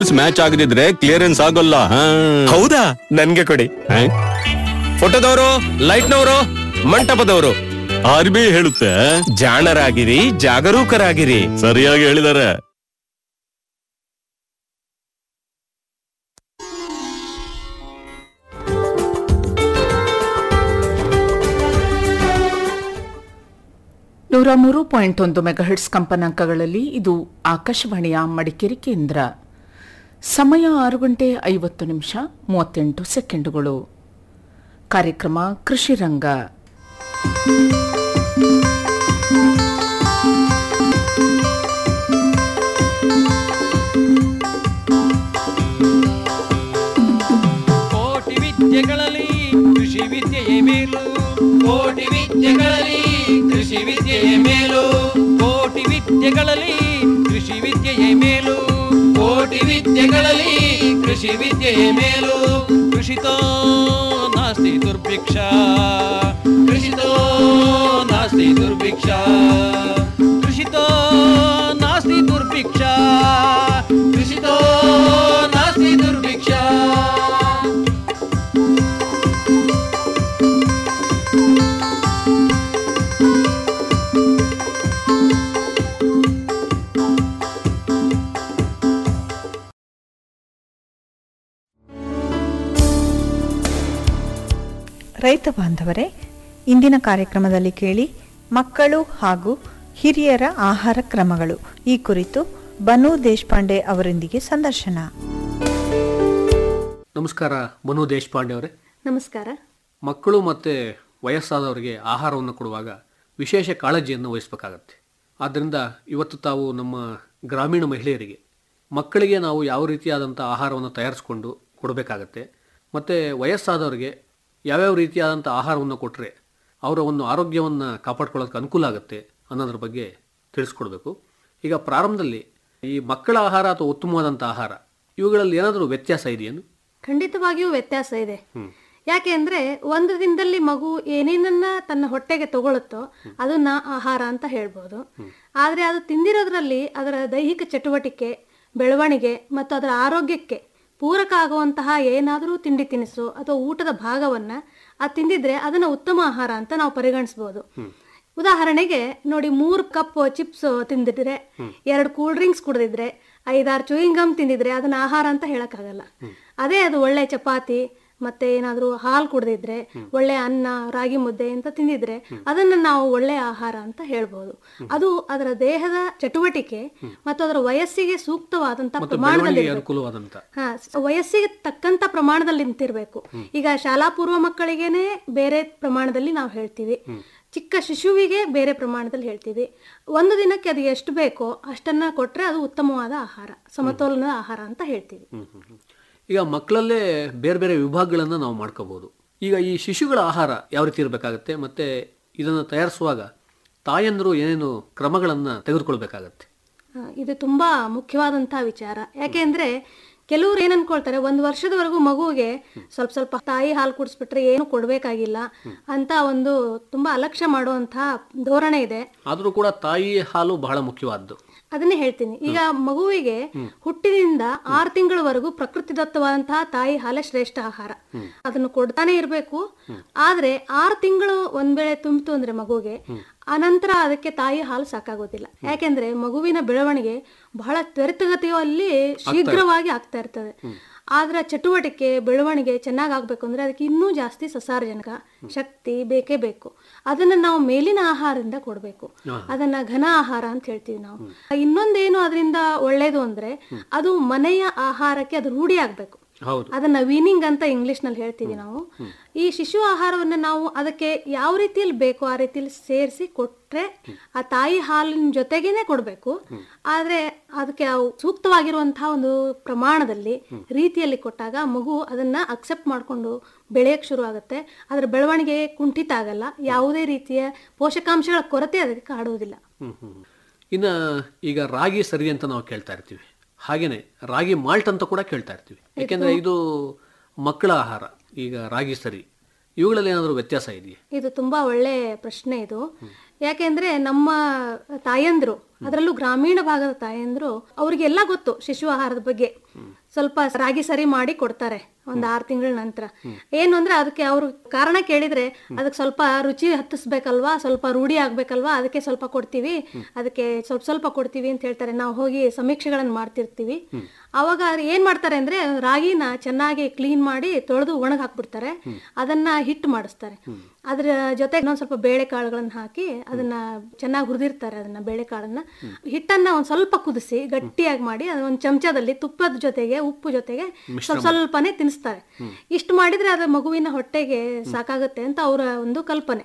Shades match ಆಗದಿದ್ರೆ clearance ಆಗೋಲ್ಲ ಹಾ. ಹೌದಾ ನನ್ಗೆ ಕೊಡಿ ಹಾ? ಫೋಟೋದವರು ಲೈಟ್ನವರು ಮಂಟಪದವರು ಆರ್ ಬಿ ಐ ಹೇಳುತ್ತೆ ಜಾಣರಾಗಿರಿ ಜಾಗರೂಕರಾಗಿರಿ ಸರಿಯಾಗಿ ಹೇಳಿದಾರೆ ನೂರ ಮೂರು ಪಾಯಿಂಟ್ ಒಂದು ಮೆಗಾಹೆಟ್ಸ್ ಕಂಪನಾಂಕಗಳಲ್ಲಿ ಇದು ಆಕಾಶವಾಣಿಯ ಮಡಿಕೇರಿ ಕೇಂದ್ರ ಸಮಯ ಆರು ಗಂಟೆ ಐವತ್ತು ನಿಮಿಷ ಮೂವತ್ತೆಂಟು ಸೆಕೆಂಡುಗಳು ಕಾರ್ಯಕ್ರಮ ಕೃಷಿ ರಂಗ ಕೋಟಿ ವಿದ್ಯೆಗಳಲ್ಲಿ ಕೃಷಿ ವಿದ್ಯೆಯೇ ಮೇಲು ಕೋಟಿ ವಿದ್ಯೆಗಳಲ್ಲಿ ಕೃಷಿ ವಿದ್ಯೆಯೇ ಮೇಲು ಕೋಟಿ ವಿದ್ಯೆಗಳಲ್ಲಿ ಕೃಷಿ ವಿದ್ಯೆಯೇ ಮೇಲು ಕೋಟಿ ವಿದ್ಯೆಗಳಲ್ಲಿ ಕೃಷಿ ವಿದ್ಯೆಯೇ ಮೇಲು ಕೃಷಿತೋ ನಾಸ್ತಿ ದುರ್ಭಿಕ್ಷ ಕೃಷಿತೋ ನಾಸ್ತಿ ದುರ್ಭಿಕ್ಷ ಕೃಷಿತೋ ನಾಸ್ತಿ ದುರ್ಭಿಕ್ಷ ಕೃಷಿತೋ ನಾಸ್ತಿ ದುರ್ಭಿಕ್ಷ ರೈತ ಬಾಂಧವರೇ ಇಂದಿನ ಕಾರ್ಯಕ್ರಮದಲ್ಲಿ ಕೇಳಿ ಮಕ್ಕಳು ಹಾಗೂ ಹಿರಿಯರ ಆಹಾರ ಕ್ರಮಗಳು ಈ ಕುರಿತು ಬನು ದೇಶಪಾಂಡೆ ಅವರೊಂದಿಗೆ ಸಂದರ್ಶನ ನಮಸ್ಕಾರ ಮನು ದೇಶಪಾಂಡೆ ಅವರೇ ನಮಸ್ಕಾರ ಮಕ್ಕಳು ಮತ್ತು ವಯಸ್ಸಾದವರಿಗೆ ಆಹಾರವನ್ನು ಕೊಡುವಾಗ ವಿಶೇಷ ಕಾಳಜಿಯನ್ನು ವಹಿಸಬೇಕಾಗತ್ತೆ ಆದ್ದರಿಂದ ಇವತ್ತು ತಾವು ನಮ್ಮ ಗ್ರಾಮೀಣ ಮಹಿಳೆಯರಿಗೆ ಮಕ್ಕಳಿಗೆ ನಾವು ಯಾವ ರೀತಿಯಾದಂಥ ಆಹಾರವನ್ನು ತಯಾರಿಸಿಕೊಂಡು ಕೊಡಬೇಕಾಗತ್ತೆ ಮತ್ತು ವಯಸ್ಸಾದವರಿಗೆ ಯಾವ್ಯಾವ ರೀತಿಯಾದಂಥ ಆಹಾರವನ್ನು ಕೊಟ್ಟರೆ ಅವರ ಒಂದು ಆರೋಗ್ಯವನ್ನು ಕಾಪಾಡ್ಕೊಳ್ಳೋದಕ್ಕೆ ಅನುಕೂಲ ಆಗುತ್ತೆ ಅನ್ನೋದ್ರ ಬಗ್ಗೆ ತಿಳಿಸ್ಕೊಡ್ಬೇಕು ಈಗ ಪ್ರಾರಂಭದಲ್ಲಿ ಈ ಮಕ್ಕಳ ಆಹಾರ ಅಥವಾ ಉತ್ತಮವಾದಂಥ ಆಹಾರ ಇವುಗಳಲ್ಲಿ ಏನಾದರೂ ವ್ಯತ್ಯಾಸ ಇದೆಯೇನು ಖಂಡಿತವಾಗಿಯೂ ವ್ಯತ್ಯಾಸ ಇದೆ ಯಾಕೆ ಅಂದ್ರೆ ಒಂದು ದಿನದಲ್ಲಿ ಮಗು ಏನೇನನ್ನ ತನ್ನ ಹೊಟ್ಟೆಗೆ ತಗೊಳುತ್ತೋ ಅದನ್ನ ಆಹಾರ ಅಂತ ಹೇಳ್ಬೋದು ಆದ್ರೆ ಅದು ತಿಂದಿರೋದ್ರಲ್ಲಿ ಅದರ ದೈಹಿಕ ಚಟುವಟಿಕೆ ಬೆಳವಣಿಗೆ ಮತ್ತು ಅದರ ಆರೋಗ್ಯಕ್ಕೆ ಪೂರಕ ಆಗುವಂತಹ ಏನಾದರೂ ತಿಂಡಿ ತಿನಿಸು ಅಥವಾ ಊಟದ ಭಾಗವನ್ನ ಅದು ತಿಂದಿದ್ರೆ ಅದನ್ನ ಉತ್ತಮ ಆಹಾರ ಅಂತ ನಾವು ಪರಿಗಣಿಸ್ಬೋದು ಉದಾಹರಣೆಗೆ ನೋಡಿ ಮೂರು ಕಪ್ ಚಿಪ್ಸ್ ತಿಂದಿದ್ರೆ ಎರಡು ಕೂಲ್ ಡ್ರಿಂಕ್ಸ್ ಕುಡಿದಿದ್ರೆ ಐದಾರು ಚೂಯಿಂಗ್ ಗಮ್ ತಿಂದಿದ್ರೆ ಅದನ್ನ ಆಹಾರ ಅಂತ ಹೇಳಕ್ಕಾಗಲ್ಲ ಅದೇ ಅದು ಒಳ್ಳೆ ಚಪಾತಿ ಮತ್ತೆ ಏನಾದ್ರೂ ಹಾಲು ಕುಡಿದಿದ್ರೆ ಒಳ್ಳೆ ಅನ್ನ ರಾಗಿ ಮುದ್ದೆ ಅಂತ ತಿಂದಿದ್ರೆ ಅದನ್ನ ನಾವು ಒಳ್ಳೆ ಆಹಾರ ಅಂತ ಹೇಳ್ಬೋದು ಅದು ಅದರ ದೇಹದ ಚಟುವಟಿಕೆ ಮತ್ತು ಅದರ ವಯಸ್ಸಿಗೆ ಸೂಕ್ತವಾದಂತ ಮತ್ತು ಪ್ರಮಾಣದಲ್ಲಿ ಬೆಳವಣಿಗೆಗೆ ಇರ್ಬೇಕು. ಅನುಕೂಲವಾದಂಥ ಹಾ ಸ- ವಯಸ್ಸಿಗೆ ತಕ್ಕಂತ ಪ್ರಮಾಣದಲ್ಲಿ ನಿಂತಿರ್ಬೇಕು ಈಗ ಶಾಲಾ ಪೂರ್ವ ಮಕ್ಕಳಿಗೇನೆ ಬೇರೆ ಪ್ರಮಾಣದಲ್ಲಿ ನಾವು ಹೇಳ್ತೀವಿ ಚಿಕ್ಕ ಶಿಶುವಿಗೆ ಬೇರೆ ಪ್ರಮಾಣದಲ್ಲಿ ಹೇಳ್ತೀವಿ ಒಂದು ದಿನಕ್ಕೆ ಅದು ಎಷ್ಟು ಬೇಕೋ ಅಷ್ಟನ್ನ ಕೊಟ್ರೆ ಅದು ಉತ್ತಮವಾದ ಆಹಾರ ಸಮತೋಲನದ ಆಹಾರ ಅಂತ ಹೇಳ್ತೀವಿ ಈಗ ಮಕ್ಕಳಲ್ಲೇ ಬೇರೆ ಬೇರೆ ವಿಭಾಗಗಳನ್ನು ನಾವು ಮಾಡ್ಕೋಬಹುದು ಈಗ ಈ ಶಿಶುಗಳ ಆಹಾರ ಯಾವ ರೀತಿ ಇರಬೇಕಾಗತ್ತೆ ಮತ್ತೆ ಇದನ್ನು ತಯಾರಿಸುವಾಗ ತಾಯಂದರು ಏನೇನು ಕ್ರಮಗಳನ್ನು ತೆಗೆದುಕೊಳ್ಬೇಕಾಗತ್ತೆ ಆ, ಇದು ತುಂಬಾ ಮುಖ್ಯವಾದಂತಹ ವಿಚಾರ ಯಾಕೆಂದ್ರೆ ಕೆಲವ್ರು ಏನ್ ಅನ್ಕೊಳ್ತಾರೆ ಒಂದು ವರ್ಷದವರೆಗೂ ಮಗುವಿಗೆ ಸ್ವಲ್ಪ ಸ್ವಲ್ಪ ತಾಯಿ ಹಾಲು ಕುಡಿಸ್ಬಿಟ್ರೆ ಏನು ಕೊಡ್ಬೇಕಾಗಿಲ್ಲ ಅಂತ ಒಂದು ತುಂಬಾ ಅಲಕ್ಷ್ಯ ಮಾಡುವಂತಹ ಧೋರಣೆ ಇದೆ ಆದರೂ ಕೂಡ ತಾಯಿ ಹಾಲು ಬಹಳ ಮುಖ್ಯವಾದ್ದು ಅದನ್ನೇ ಹೇಳ್ತೀನಿ ಈಗ ಮಗುವಿಗೆ ಹುಟ್ಟಿನಿಂದ ಆರು ತಿಂಗಳವರೆಗೂ ಪ್ರಕೃತಿದತ್ತವಾದಂತಹ ತಾಯಿ ಹಾಲೇ ಶ್ರೇಷ್ಠ ಆಹಾರ ಅದನ್ನು ಕೊಡ್ತಾನೆ ಇರಬೇಕು ಆದ್ರೆ ಆರು ತಿಂಗಳು ಒಂದ್ ವೇಳೆ ತುಂಬಿತು ಅಂದ್ರೆ ಮಗುಗೆ ಅನಂತರ ಅದಕ್ಕೆ ತಾಯಿ ಹಾಲು ಸಾಕಾಗೋದಿಲ್ಲ ಯಾಕೆಂದ್ರೆ ಮಗುವಿನ ಬೆಳವಣಿಗೆ ಬಹಳ ತ್ವರಿತಗತಿಯಲ್ಲಿ ಶೀಘ್ರವಾಗಿ ಆಗ್ತಾ ಇರ್ತದೆ ಆದ್ರ ಚಟುವಟಿಕೆ ಬೆಳವಣಿಗೆ ಚೆನ್ನಾಗ್ ಆಗ್ಬೇಕು ಅಂದ್ರೆ ಅದಕ್ಕೆ ಇನ್ನೂ ಜಾಸ್ತಿ ಸಸಾರಜನಕ ಶಕ್ತಿ ಬೇಕೇ ಬೇಕು ಅದನ್ನ ನಾವು ಮೇಲಿನ ಆಹಾರದಿಂದ ಕೊಡ್ಬೇಕು ಅದನ್ನ ಘನ ಆಹಾರ ಅಂತ ಹೇಳ್ತೀವಿ ನಾವು ಇನ್ನೊಂದೇನು ಅದರಿಂದ ಒಳ್ಳೇದು ಅಂದ್ರೆ ಅದು ಮನೆಯ ಆಹಾರಕ್ಕೆ ಅದು ರೂಢಿ ಆಗ್ಬೇಕು ಹೌದು ಅದನ್ನ ವೀನಿಂಗ್ ಅಂತ ಇಂಗ್ಲಿಷ್ ನಲ್ಲಿ ಹೇಳ್ತೀವಿ ನಾವು ಈ ಶಿಶು ಆಹಾರವನ್ನ ನಾವು ಅದಕ್ಕೆ ಯಾವ ರೀತಿಯಲ್ಲಿ ಬೇಕೋ ಆ ರೀತಿಯಲ್ಲಿ ಸೇರಿಸಿ ಕೊಟ್ರೆ ಆ ತಾಯಿ ಹಾಲಿನ ಜೊತೆಗೇನೆ ಕೊಡ್ಬೇಕು ಆದ್ರೆ ಅದಕ್ಕೆ ಅವು ಸೂಕ್ತವಾಗಿರುವಂತಹ ಒಂದು ಪ್ರಮಾಣದಲ್ಲಿ ರೀತಿಯಲ್ಲಿ ಕೊಟ್ಟಾಗ ಮಗು ಅದನ್ನ ಅಕ್ಸೆಪ್ಟ್ ಮಾಡ್ಕೊಂಡು ಬೆಳೆಯಕ್ ಶುರು ಆಗುತ್ತೆ ಅದರ ಬೆಳವಣಿಗೆ ಕುಂಠಿತ ಆಗಲ್ಲ ಯಾವುದೇ ರೀತಿಯ ಪೋಷಕಾಂಶಗಳ ಕೊರತೆ ಅದಕ್ಕೆ ಕಾಡುವುದಿಲ್ಲ ಹ್ಮ್ ಹ್ಮ್ ಇನ್ನು ಈಗ ರಾಗಿ ಸರಿ ಅಂತ ನಾವು ಕೇಳ್ತಾ ಇರ್ತೀವಿ ಹಾಗೇನೆ ರಾಗಿ ಮಾಲ್ಟ್ ಅಂತ ಕೂಡ ಕೇಳ್ತಾ ಇರ್ತೀವಿ ಯಾಕೆಂದ್ರೆ ಇದು ಮಕ್ಕಳ ಆಹಾರ ಈಗ ರಾಗಿ ಸರಿ ಇವುಗಳಲ್ಲಿ ಏನಾದರೂ ವ್ಯತ್ಯಾಸ ಇದೆಯೇ ಇದು ತುಂಬಾ ಒಳ್ಳೆ ಪ್ರಶ್ನೆ ಇದು ಯಾಕೆಂದ್ರೆ ನಮ್ಮ ತಾಯಂದ್ರು ಅದರಲ್ಲೂ ಗ್ರಾಮೀಣ ಭಾಗದ ತಾಯಂದ್ರು ಅವ್ರಿಗೆಲ್ಲ ಗೊತ್ತು ಶಿಶು ಆಹಾರದ ಬಗ್ಗೆ ಸ್ವಲ್ಪ ರಾಗಿ ಸರಿ ಮಾಡಿ ಕೊಡ್ತಾರೆ ಒಂದ್ ಆರು ತಿಂಗಳ ನಂತರ ಏನು ಅಂದ್ರೆ ಅದಕ್ಕೆ ಅವ್ರು ಕಾರಣ ಕೇಳಿದ್ರೆ ಅದಕ್ಕೆ ಸ್ವಲ್ಪ ರುಚಿ ಹತ್ತಿಸ್ಬೇಕಲ್ವಾ ಸ್ವಲ್ಪ ರೂಢಿ ಆಗ್ಬೇಕಲ್ವಾ ಅದಕ್ಕೆ ಸ್ವಲ್ಪ ಕೊಡ್ತೀವಿ ಅದಕ್ಕೆ ಸ್ವಲ್ಪ ಸ್ವಲ್ಪ ಕೊಡ್ತೀವಿ ಅಂತ ಹೇಳ್ತಾರೆ ನಾವು ಹೋಗಿ ಸಮೀಕ್ಷೆಗಳನ್ನ ಮಾಡ್ತಿರ್ತೀವಿ ಅವಾಗ ಅವ್ರು ಏನ್ ಮಾಡ್ತಾರೆ ಅಂದ್ರೆ ರಾಗಿನ ಚೆನ್ನಾಗಿ ಕ್ಲೀನ್ ಮಾಡಿ ತೊಳೆದು ಒಣಗ್ ಹಾಕ್ಬಿಡ್ತಾರೆ ಅದನ್ನ ಹಿಟ್ಟು ಮಾಡಿಸ್ತಾರೆ ಅದ್ರ ಜೊತೆ ಇನ್ನೊಂದ್ ಸ್ವಲ್ಪ ಬೇಳೆ ಕಾಳುಗಳನ್ನ ಹಾಕಿ ಅದನ್ನ ಚೆನ್ನಾಗಿ ಹುರಿದಿರ್ತಾರೆ ಅದನ್ನ ಬೇಳೆ ಕಾಳನ್ನ ಹಿಟ್ಟನ್ನ ಒಂದ್ ಸ್ವಲ್ಪ ಕುದಿಸಿ ಗಟ್ಟಿಯಾಗಿ ಮಾಡಿ ಅದನ್ನ ಒಂದ್ ಚಮಚದಲ್ಲಿ ತುಪ್ಪದ ಜೊತೆಗೆ ಉಪ್ಪು ಜೊತೆಗೆ ಸ್ವಲ್ಪ ಸ್ವಲ್ಪನೇ ತಿನ್ನಿಸ್ತಾರೆ ಇಷ್ಟು ಮಾಡಿದ್ರೆ ಅದ ಮಗುವಿನ ಹೊಟ್ಟೆಗೆ ಸಾಕಾಗುತ್ತೆ ಅಂತ ಅವರ ಒಂದು ಕಲ್ಪನೆ